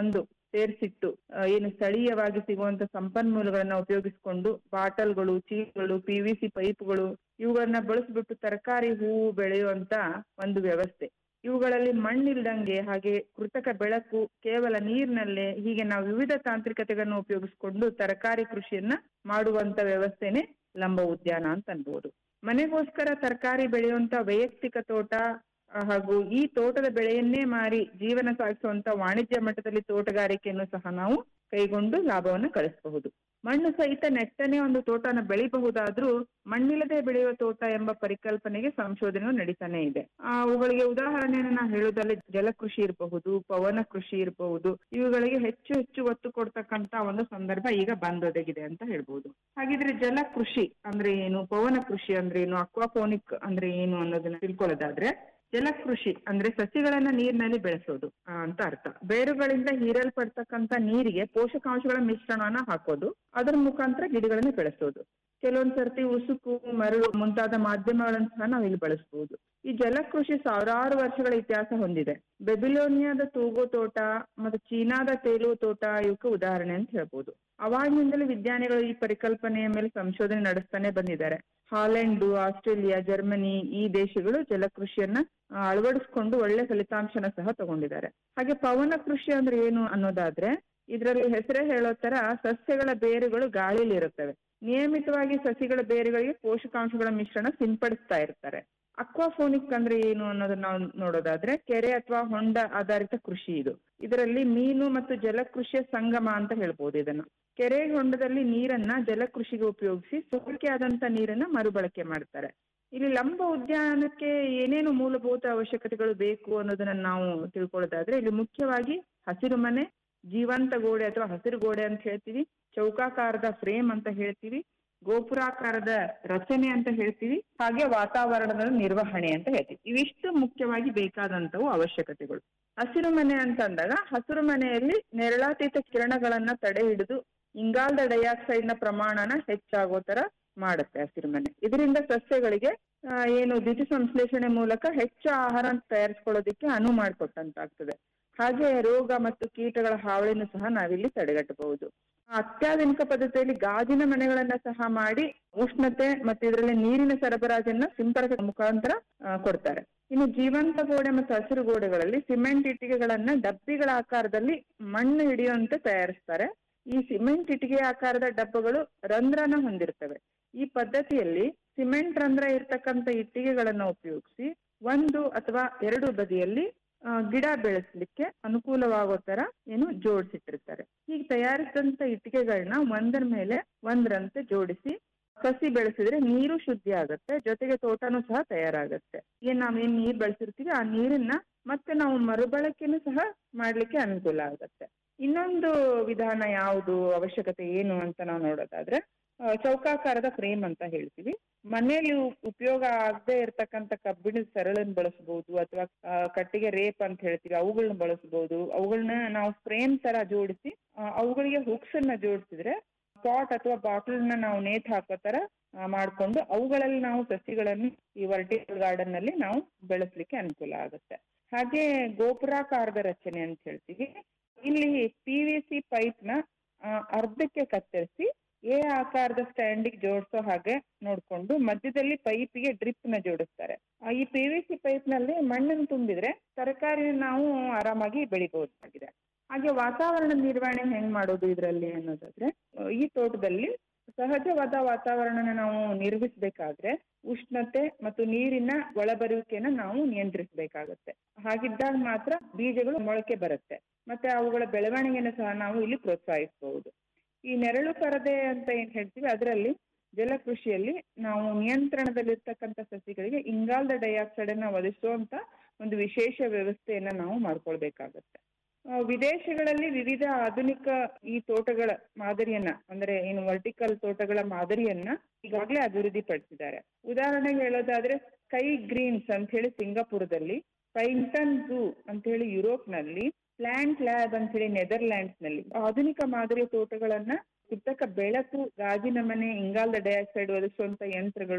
ಸೇರಿಸಿಟ್ಟು ಏನು ಸ್ಥಳೀಯವಾಗಿ ಸಿಗುವಂತ ಸಂಪನ್ಮೂಲಗಳನ್ನ ಉಪಯೋಗಿಸಿಕೊಂಡು ಬಾಟಲ್ಗಳು ಚೀಲಗಳು ಪಿ ವಿ ಸಿ ಪೈಪ್ಗಳು ಇವುಗಳನ್ನ ಬಳಸ್ಬಿಟ್ಟು ತರಕಾರಿ ಹೂವು ಬೆಳೆಯುವಂತ ಒಂದು ವ್ಯವಸ್ಥೆ ಇವುಗಳಲ್ಲಿ ಮಣ್ಣಿಲ್ದಂಗೆ ಹಾಗೆ ಕೃತಕ ಬೆಳಕು ಕೇವಲ ನೀರಿನಲ್ಲೇ ಹೀಗೆ ನಾವು ವಿವಿಧ ತಾಂತ್ರಿಕತೆಗಳನ್ನು ಉಪಯೋಗಿಸಿಕೊಂಡು ತರಕಾರಿ ಕೃಷಿಯನ್ನ ಮಾಡುವಂತ ವ್ಯವಸ್ಥೆನೆ ಲಂಬ ಉದ್ಯಾನ ಅಂತ ಅನ್ಬೋದು ಮನೆಗೋಸ್ಕರ ತರಕಾರಿ ಬೆಳೆಯುವಂತ ವೈಯಕ್ತಿಕ ತೋಟ ಆ, ಹಾಗೂ ಈ ತೋಟದ ಬೆಳೆಯನ್ನೇ ಮಾರಿ ಜೀವನ ಸಾಗಿಸುವಂತ ವಾಣಿಜ್ಯ ಮಟ್ಟದಲ್ಲಿ ತೋಟಗಾರಿಕೆಯನ್ನು ಸಹ ನಾವು ಕೈಗೊಂಡು ಲಾಭವನ್ನ ಗಳಿಸಬಹುದು ಮಣ್ಣು ಸಹಿತ ನೆಟ್ಟನೆ ಒಂದು ತೋಟನ ಬೆಳಿಬಹುದಾದ್ರೂ ಮಣ್ಣಿಲ್ಲದೆ ಬೆಳೆಯುವ ತೋಟ ಎಂಬ ಪರಿಕಲ್ಪನೆಗೆ ಸಂಶೋಧನೆ ನಡೀತಾನೆ ಇದೆ ಆ, ಅವುಗಳಿಗೆ ಉದಾಹರಣೆಯನ್ನು ನಾವು ಹೇಳೋದಾದ್ರೆ ಜಲಕೃಷಿ ಇರಬಹುದು ಪವನ ಕೃಷಿ ಇರಬಹುದು ಇವುಗಳಿಗೆ ಹೆಚ್ಚು ಹೆಚ್ಚು ಒತ್ತು ಕೊಡ್ತಕ್ಕಂತ ಒಂದು ಸಂದರ್ಭ ಈಗ ಬಂದೊದಗಿದೆ ಅಂತ ಹೇಳ್ಬೋದು ಹಾಗಿದ್ರೆ ಜಲಕೃಷಿ ಅಂದ್ರೆ ಏನು ಪವನ ಕೃಷಿ ಅಂದ್ರೆ ಏನು ಅಕ್ವಾಫೋನಿಕ್ ಅಂದ್ರೆ ಏನು ಅನ್ನೋದನ್ನ ತಿಳ್ಕೊಳ್ಳೋದಾದ್ರೆ ಜಲಕೃಷಿ ಅಂದ್ರೆ ಸಸಿಗಳನ್ನ ನೀರಿನಲ್ಲಿ ಬೆಳೆಸೋದು ಆ, ಅಂತ ಅರ್ಥ ಬೇರುಗಳಿಂದ ಹೀರಲ್ಪಡ್ತಕ್ಕಂತ ನೀರಿಗೆ ಪೋಷಕಾಂಶಗಳ ಮಿಶ್ರಣವನ್ನ ಹಾಕೋದು ಅದರ ಮುಖಾಂತರ ಗಿಡಗಳನ್ನ ಬೆಳೆಸೋದು ಕೆಲವೊಂದ್ ಸರ್ತಿ ಉಸುಕು ಮರಳು ಮುಂತಾದ ಮಾಧ್ಯಮಗಳನ್ನು ಸಹ ನಾವು ಇಲ್ಲಿ ಬಳಸಬಹುದು ಈ ಜಲಕೃಷಿ ಸಾವಿರಾರು ವರ್ಷಗಳ ಇತಿಹಾಸ ಹೊಂದಿದೆ ಬೆಬಿಲೋನಿಯಾದ ತೂಗು ತೋಟ ಮತ್ತು ಚೀನಾದ ತೇಲುವ ತೋಟ ಇವಕ್ಕೆ ಉದಾಹರಣೆ ಅಂತ ಹೇಳ್ಬೋದು ಅವಾಗಿನಿಂದಲೂ ವಿಜ್ಞಾನಿಗಳು ಈ ಪರಿಕಲ್ಪನೆಯ ಮೇಲೆ ಸಂಶೋಧನೆ ನಡೆಸ್ತಾನೆ ಬಂದಿದ್ದಾರೆ ಹಾಲೆಂಡ್ ಆಸ್ಟ್ರೇಲಿಯಾ ಜರ್ಮನಿ ಈ ದೇಶಗಳು ಜಲಕೃಷಿಯನ್ನ ಆ, ಅಳವಡಿಸ್ಕೊಂಡು ಒಳ್ಳೆ ಫಲಿತಾಂಶನ ಸಹ ತಗೊಂಡಿದ್ದಾರೆ ಹಾಗೆ ಪವನ ಕೃಷಿ ಅಂದ್ರೆ ಏನು ಅನ್ನೋದಾದ್ರೆ ಇದರಲ್ಲಿ ಹೆಸರೇ ಹೇಳೋ ತರ ಸಸ್ಯಗಳ ಬೇರುಗಳು ಗಾಳಿಲಿ ಇರುತ್ತವೆ ನಿಯಮಿತವಾಗಿ ಸಸಿಗಳ ಬೇರುಗಳಿಗೆ ಪೋಷಕಾಂಶಗಳ ಮಿಶ್ರಣ ಸಿಂಪಡಿಸ್ತಾ ಇರ್ತಾರೆ ಅಕ್ವಾಫೋನಿಕ್ ಅಂದ್ರೆ ಏನು ಅನ್ನೋದನ್ನ ನಾವು ನೋಡೋದಾದ್ರೆ ಕೆರೆ ಅಥವಾ ಹೊಂಡ ಆಧಾರಿತ ಕೃಷಿ ಇದು ಇದರಲ್ಲಿ ಮೀನು ಮತ್ತು ಜಲಕೃಷಿಯ ಸಂಗಮ ಅಂತ ಹೇಳ್ಬೋದು ಇದನ್ನ ಕೆರೆ ಹೊಂಡದಲ್ಲಿ ನೀರನ್ನ ಜಲಕೃಷಿಗೆ ಉಪಯೋಗಿಸಿ ಸೋರಿಕೆ ಆದಂತ ನೀರನ್ನ ಮರುಬಳಕೆ ಮಾಡ್ತಾರೆ ಇಲ್ಲಿ ಲಂಬ ಉದ್ಯಾನಕ್ಕೆ ಏನೇನು ಮೂಲಭೂತ ಅವಶ್ಯಕತೆಗಳು ಬೇಕು ಅನ್ನೋದನ್ನ ನಾವು ತಿಳ್ಕೊಳ್ಳೋದಾದ್ರೆ ಇಲ್ಲಿ ಮುಖ್ಯವಾಗಿ ಹಸಿರು ಮನೆ ಜೀವಂತ ಗೋಡೆ ಅಥವಾ ಹಸಿರು ಗೋಡೆ ಅಂತ ಹೇಳ್ತೀವಿ ಚೌಕಾಕಾರದ ಫ್ರೇಮ್ ಅಂತ ಹೇಳ್ತೀವಿ ಗೋಪುರಾಕಾರದ ರಚನೆ ಅಂತ ಹೇಳ್ತೀವಿ ಹಾಗೆ ವಾತಾವರಣದ ನಿರ್ವಹಣೆ ಅಂತ ಹೇಳ್ತೀವಿ ಇವಿಷ್ಟು ಮುಖ್ಯವಾಗಿ ಬೇಕಾದಂತವು ಅವಶ್ಯಕತೆಗಳು ಹಸಿರು ಮನೆ ಅಂತ ಅಂದಾಗ ಹಸಿರು ಮನೆಯಲ್ಲಿ ನೆರಳಾತೀತ ಕಿರಣಗಳನ್ನ ತಡೆ ಹಿಡಿದು ಇಂಗಾಲದ ಡೈಆಕ್ಸೈಡ್ ನ ಪ್ರಮಾಣನ ಹೆಚ್ಚಾಗೋ ತರ ಮಾಡುತ್ತೆ ಹಸಿರು ಮನೆ ಇದರಿಂದ ಸಸ್ಯಗಳಿಗೆ ಆ, ಏನು ದ್ಯುತಿ ಸಂಶ್ಲೇಷಣೆ ಮೂಲಕ ಹೆಚ್ಚು ಆಹಾರ ತಯಾರಿಸ್ಕೊಳ್ಳೋದಿಕ್ಕೆ ಅನುವು ಮಾಡಿಕೊಟ್ಟಂತಾಗ್ತದೆ ಹಾಗೆ ರೋಗ ಮತ್ತು ಕೀಟಗಳ ಹಾವಳಿನೂ ಸಹ ನಾವಿಲ್ಲಿ ತಡೆಗಟ್ಟಬಹುದು ಅತ್ಯಾಧುನಿಕ ಪದ್ಧತಿಯಲ್ಲಿ ಗಾಜಿನ ಮನೆಗಳನ್ನ ಸಹ ಮಾಡಿ ಉಷ್ಣತೆ ಮತ್ತು ಇದರಲ್ಲಿ ನೀರಿನ ಸರಬರಾಜನ್ನ ಸಿಂಪರಕ ಮುಖಾಂತರ ಆ, ಕೊಡ್ತಾರೆ ಇನ್ನು ಜೀವಂತ ಗೋಡೆ ಮತ್ತು ಹಸಿರು ಗೋಡೆಗಳಲ್ಲಿ ಸಿಮೆಂಟ್ ಇಟ್ಟಿಗೆಗಳನ್ನ ಡಬ್ಬಿಗಳ ಆಕಾರದಲ್ಲಿ ಮಣ್ಣು ಹಿಡಿಯುವಂತೆ ತಯಾರಿಸ್ತಾರೆ ಈ ಸಿಮೆಂಟ್ ಇಟ್ಟಿಗೆ ಆಕಾರದ ಡಬ್ಬಗಳು ರಂಧ್ರನ ಹೊಂದಿರ್ತವೆ ಈ ಪದ್ಧತಿಯಲ್ಲಿ ಸಿಮೆಂಟ್ ರಂಧ್ರ ಇರ್ತಕ್ಕಂಥ ಇಟ್ಟಿಗೆಗಳನ್ನ ಉಪಯೋಗಿಸಿ ಒಂದು ಅಥವಾ ಎರಡು ಬದಿಯಲ್ಲಿ ಆ, ಗಿಡ ಬೆಳೆಸಲಿಕ್ಕೆ ಅನುಕೂಲವಾಗೋ ತರ ಏನು ಜೋಡಿಸಿಟ್ಟಿರ್ತಾರೆ ಹೀಗೆ ತಯಾರಿಸಿದಂತ ಇಟ್ಟಿಗೆಗಳನ್ನ ಒಂದರ ಮೇಲೆ ಒಂದರಂತೆ ಜೋಡಿಸಿ ಸಸಿ ಬೆಳೆಸಿದ್ರೆ ನೀರು ಶುದ್ಧಿ ಆಗುತ್ತೆ ಜೊತೆಗೆ ತೋಟನೂ ಸಹ ತಯಾರಾಗುತ್ತೆ ಏನ್ ನಾವ್ ಏನ್ ನೀರ್ ಬೆಳೆಸಿರ್ತೀವಿ ಆ ನೀರನ್ನ ಮತ್ತೆ ನಾವು ಮರುಬಳಕೆನೂ ಸಹ ಮಾಡ್ಲಿಕ್ಕೆ ಅನುಕೂಲ ಆಗುತ್ತೆ ಇನ್ನೊಂದು ವಿಧಾನ ಯಾವುದು ಅವಶ್ಯಕತೆ ಏನು ಅಂತ ನಾವು ನೋಡೋದಾದ್ರೆ ಆ, ಚೌಕಾಕಾರದ ಫ್ರೇಮ್ ಅಂತ ಹೇಳ್ತೀವಿ ಮನೆಯಲ್ಲಿ ಉ- ಉಪಯೋಗ ಆಗದೆ ಇರತಕ್ಕಂತ ಕಬ್ಬಿಣದ ಸರಳನ್ನು ಬಳಸಬಹುದು ಅಥವಾ ಆ, ಕಟ್ಟಿಗೆ ರೇಪ್ ಅಂತ ಹೇಳ್ತೀವಿ ಅವುಗಳನ್ನ ಬಳಸಬಹುದು ಅವುಗಳನ್ನ ನಾವು ಫ್ರೇಮ್ ತರ ಜೋಡಿಸಿ ಆ, ಅವುಗಳಿಗೆ ಹುಕ್ಸ್ ಅನ್ನ ಜೋಡಿಸಿದ್ರೆ ಪಾಟ್ ಅಥವಾ ಬಾಟಲ್ ನ ನಾವು ನೇತ್ ಹಾಕೋ ತರ ಆ, ಮಾಡ್ಕೊಂಡು ಅವುಗಳಲ್ಲಿ ನಾವು ಸಸಿಗಳನ್ನು ಈ ವರ್ಟಿಕಲ್ ಗಾರ್ಡನ್ ನಲ್ಲಿ ನಾವು ಬೆಳೆಸಲಿಕ್ಕೆ ಅನುಕೂಲ ಆಗುತ್ತೆ ಹಾಗೆ ಗೋಪುರಾಕಾರದ ರಚನೆ ಅಂತ ಹೇಳ್ತೀವಿ ಇಲ್ಲಿ ಪಿ ವಿ ಸಿ ಪೈಪ್ ನ ಆ, ಅರ್ಧಕ್ಕೆ ಕತ್ತರಿಸಿ ಎ ಆಕಾರದ ಸ್ಟ್ಯಾಂಡಿಗೆ ಜೋಡಿಸೋ ಹಾಗೆ ನೋಡ್ಕೊಂಡು ಮಧ್ಯದಲ್ಲಿ ಪೈಪಿಗೆ ಡ್ರಿಪ್ ನ ಜೋಡಿಸ್ತಾರೆ ಆ, ಈ ಪಿ ವಿ ಸಿ ಪೈಪ್ ನಲ್ಲಿ ಮಣ್ಣನ್ನು ತುಂಬಿದ್ರೆ ತರಕಾರಿ ನಾವು ಆರಾಮಾಗಿ ಬೆಳಿಬಹುದಾಗಿದೆ ಹಾಗೆ ವಾತಾವರಣ ನಿರ್ವಹಣೆ ಹೆಂಗ್ ಮಾಡೋದು ಇದರಲ್ಲಿ ಅನ್ನೋದಾದ್ರೆ ಆ, ಈ ತೋಟದಲ್ಲಿ ಸಹಜವಾದ ವಾತಾವರಣನ ನಾವು ನಿರ್ಮಿಸಬೇಕಾದ್ರೆ ಉಷ್ಣತೆ ಮತ್ತು ನೀರಿನ ಒಳಬರುವಿಕೆನ ನಾವು ನಿಯಂತ್ರಿಸಬೇಕಾಗುತ್ತೆ ಹಾಗಿದ್ದಾಗ ಮಾತ್ರ ಬೀಜಗಳು ಮೊಳಕೆ ಬರುತ್ತೆ ಮತ್ತೆ ಅವುಗಳ ಬೆಳವಣಿಗೆನ ಸಹ ನಾವು ಇಲ್ಲಿ ಪ್ರೋತ್ಸಾಹಿಸಬಹುದು ಈ ನೆರಳು ಪರದೆ ಅಂತ ಏನ್ ಹೇಳ್ತೀವಿ ಅದರಲ್ಲಿ ಜಲಕೃಷಿಯಲ್ಲಿ ನಾವು ನಿಯಂತ್ರಣದಲ್ಲಿರ್ತಕ್ಕಂಥ ಸಸಿಗಳಿಗೆ ಇಂಗಾಲದ ಡೈಆಕ್ಸೈಡ್ ಅನ್ನ ಒದಗಿಸುವಂತ ಒಂದು ವಿಶೇಷ ವ್ಯವಸ್ಥೆಯನ್ನ ನಾವು ಮಾಡ್ಕೊಳ್ಬೇಕಾಗತ್ತೆ ಆ, ವಿದೇಶಗಳಲ್ಲಿ ವಿವಿಧ ಆಧುನಿಕ ಈ ತೋಟಗಳ ಮಾದರಿಯನ್ನ ಅಂದ್ರೆ ಏನು ವರ್ಟಿಕಲ್ ತೋಟಗಳ ಮಾದರಿಯನ್ನ ಈಗಾಗಲೇ ಅಭಿವೃದ್ಧಿ ಪಡಿಸಿದ್ದಾರೆ ಉದಾಹರಣೆಗೆ ಹೇಳೋದಾದ್ರೆ ಸ್ಕೈ ಗ್ರೀನ್ಸ್ ಅಂತ ಹೇಳಿ ಸಿಂಗಾಪುರದಲ್ಲಿ ಪೈಂಟನ್ ಝೂ ಅಂತ ಹೇಳಿ ಯುರೋಪ್ನಲ್ಲಿ ಪ್ಲಾಂಟ್ ಲ್ಯಾಬ್ ಅಂತ ಹೇಳಿ ನೆದರ್ಲ್ಯಾಂಡ್ಸ್ ನಲ್ಲಿ ಆಧುನಿಕ ಮಾದರಿಯ ತೋಟಗಳನ್ನ ಕೃತಕ ಬೆಳಕು ಗಾಜಿನ ಮನೆ ಇಂಗಾಲದ ಡೈಆಕ್ಸೈಡ್ ಒದಗಿಸುವಂತ ಯಂತ್ರಗಳು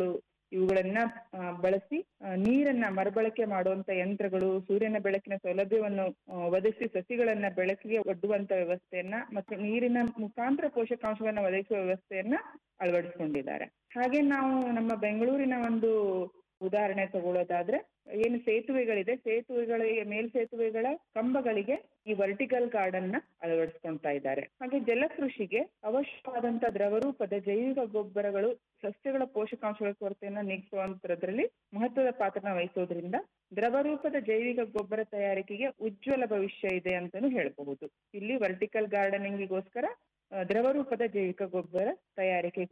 ಇವುಗಳನ್ನ ಆ, ಬಳಸಿ ಆ, ನೀರನ್ನ ಮರುಬಳಕೆ ಮಾಡುವಂತ ಯಂತ್ರಗಳು ಸೂರ್ಯನ ಬೆಳಕಿನ ಸೌಲಭ್ಯವನ್ನು ಆ, ಒದಗಿಸಿ ಸಸಿಗಳನ್ನ ಬೆಳಕಿಗೆ ಒಡ್ಡುವಂತ ವ್ಯವಸ್ಥೆಯನ್ನ ಮತ್ತೆ ನೀರಿನ ಮುಖಾಂತರ ಪೋಷಕಾಂಶಗಳನ್ನ ಒದಗಿಸುವ ವ್ಯವಸ್ಥೆಯನ್ನ ಅಳವಡಿಸಿಕೊಂಡಿದ್ದಾರೆ ಹಾಗೆ ನಾವು ನಮ್ಮ ಬೆಂಗಳೂರಿನ ಒಂದು ಉದಾಹರಣೆ ತಗೊಳ್ಳೋದಾದ್ರೆ ಏನು ಸೇತುವೆಗಳಿದೆ ಸೇತುವೆಗಳ ಮೇಲ್ಸೇತುವೆಗಳ ಕಂಬಗಳಿಗೆ ಈ ವರ್ಟಿಕಲ್ ಗಾರ್ಡನ್ ನ ಅಳವಡಿಸ್ಕೊಳ್ತಾ ಇದ್ದಾರೆ ಹಾಗೆ ಜಲಕೃಷಿಗೆ ಅವಶ್ಯವಾದಂತ ದ್ರವರೂಪದ ಜೈವಿಕ ಗೊಬ್ಬರಗಳು ಸಸ್ಯಗಳ ಪೋಷಕಾಂಶಗಳ ಕೊರತೆಯನ್ನ ನೀಗಿಸುವಂತದ್ರಲ್ಲಿ ಮಹತ್ವದ ಪಾತ್ರನ ವಹಿಸೋದ್ರಿಂದ ದ್ರವರೂಪದ ಜೈವಿಕ ಗೊಬ್ಬರ ತಯಾರಿಕೆಗೆ ಉಜ್ವಲ ಭವಿಷ್ಯ ಇದೆ ಅಂತಾನು ಹೇಳಬಹುದು ಇಲ್ಲಿ ವರ್ಟಿಕಲ್ ಗಾರ್ಡನಿಂಗಿಗೋಸ್ಕರ ದ್ರವರೂಪದ ಜೈವಿಕ ಗೊಬ್ಬರ ತಯಾರಿಕೆಗೂ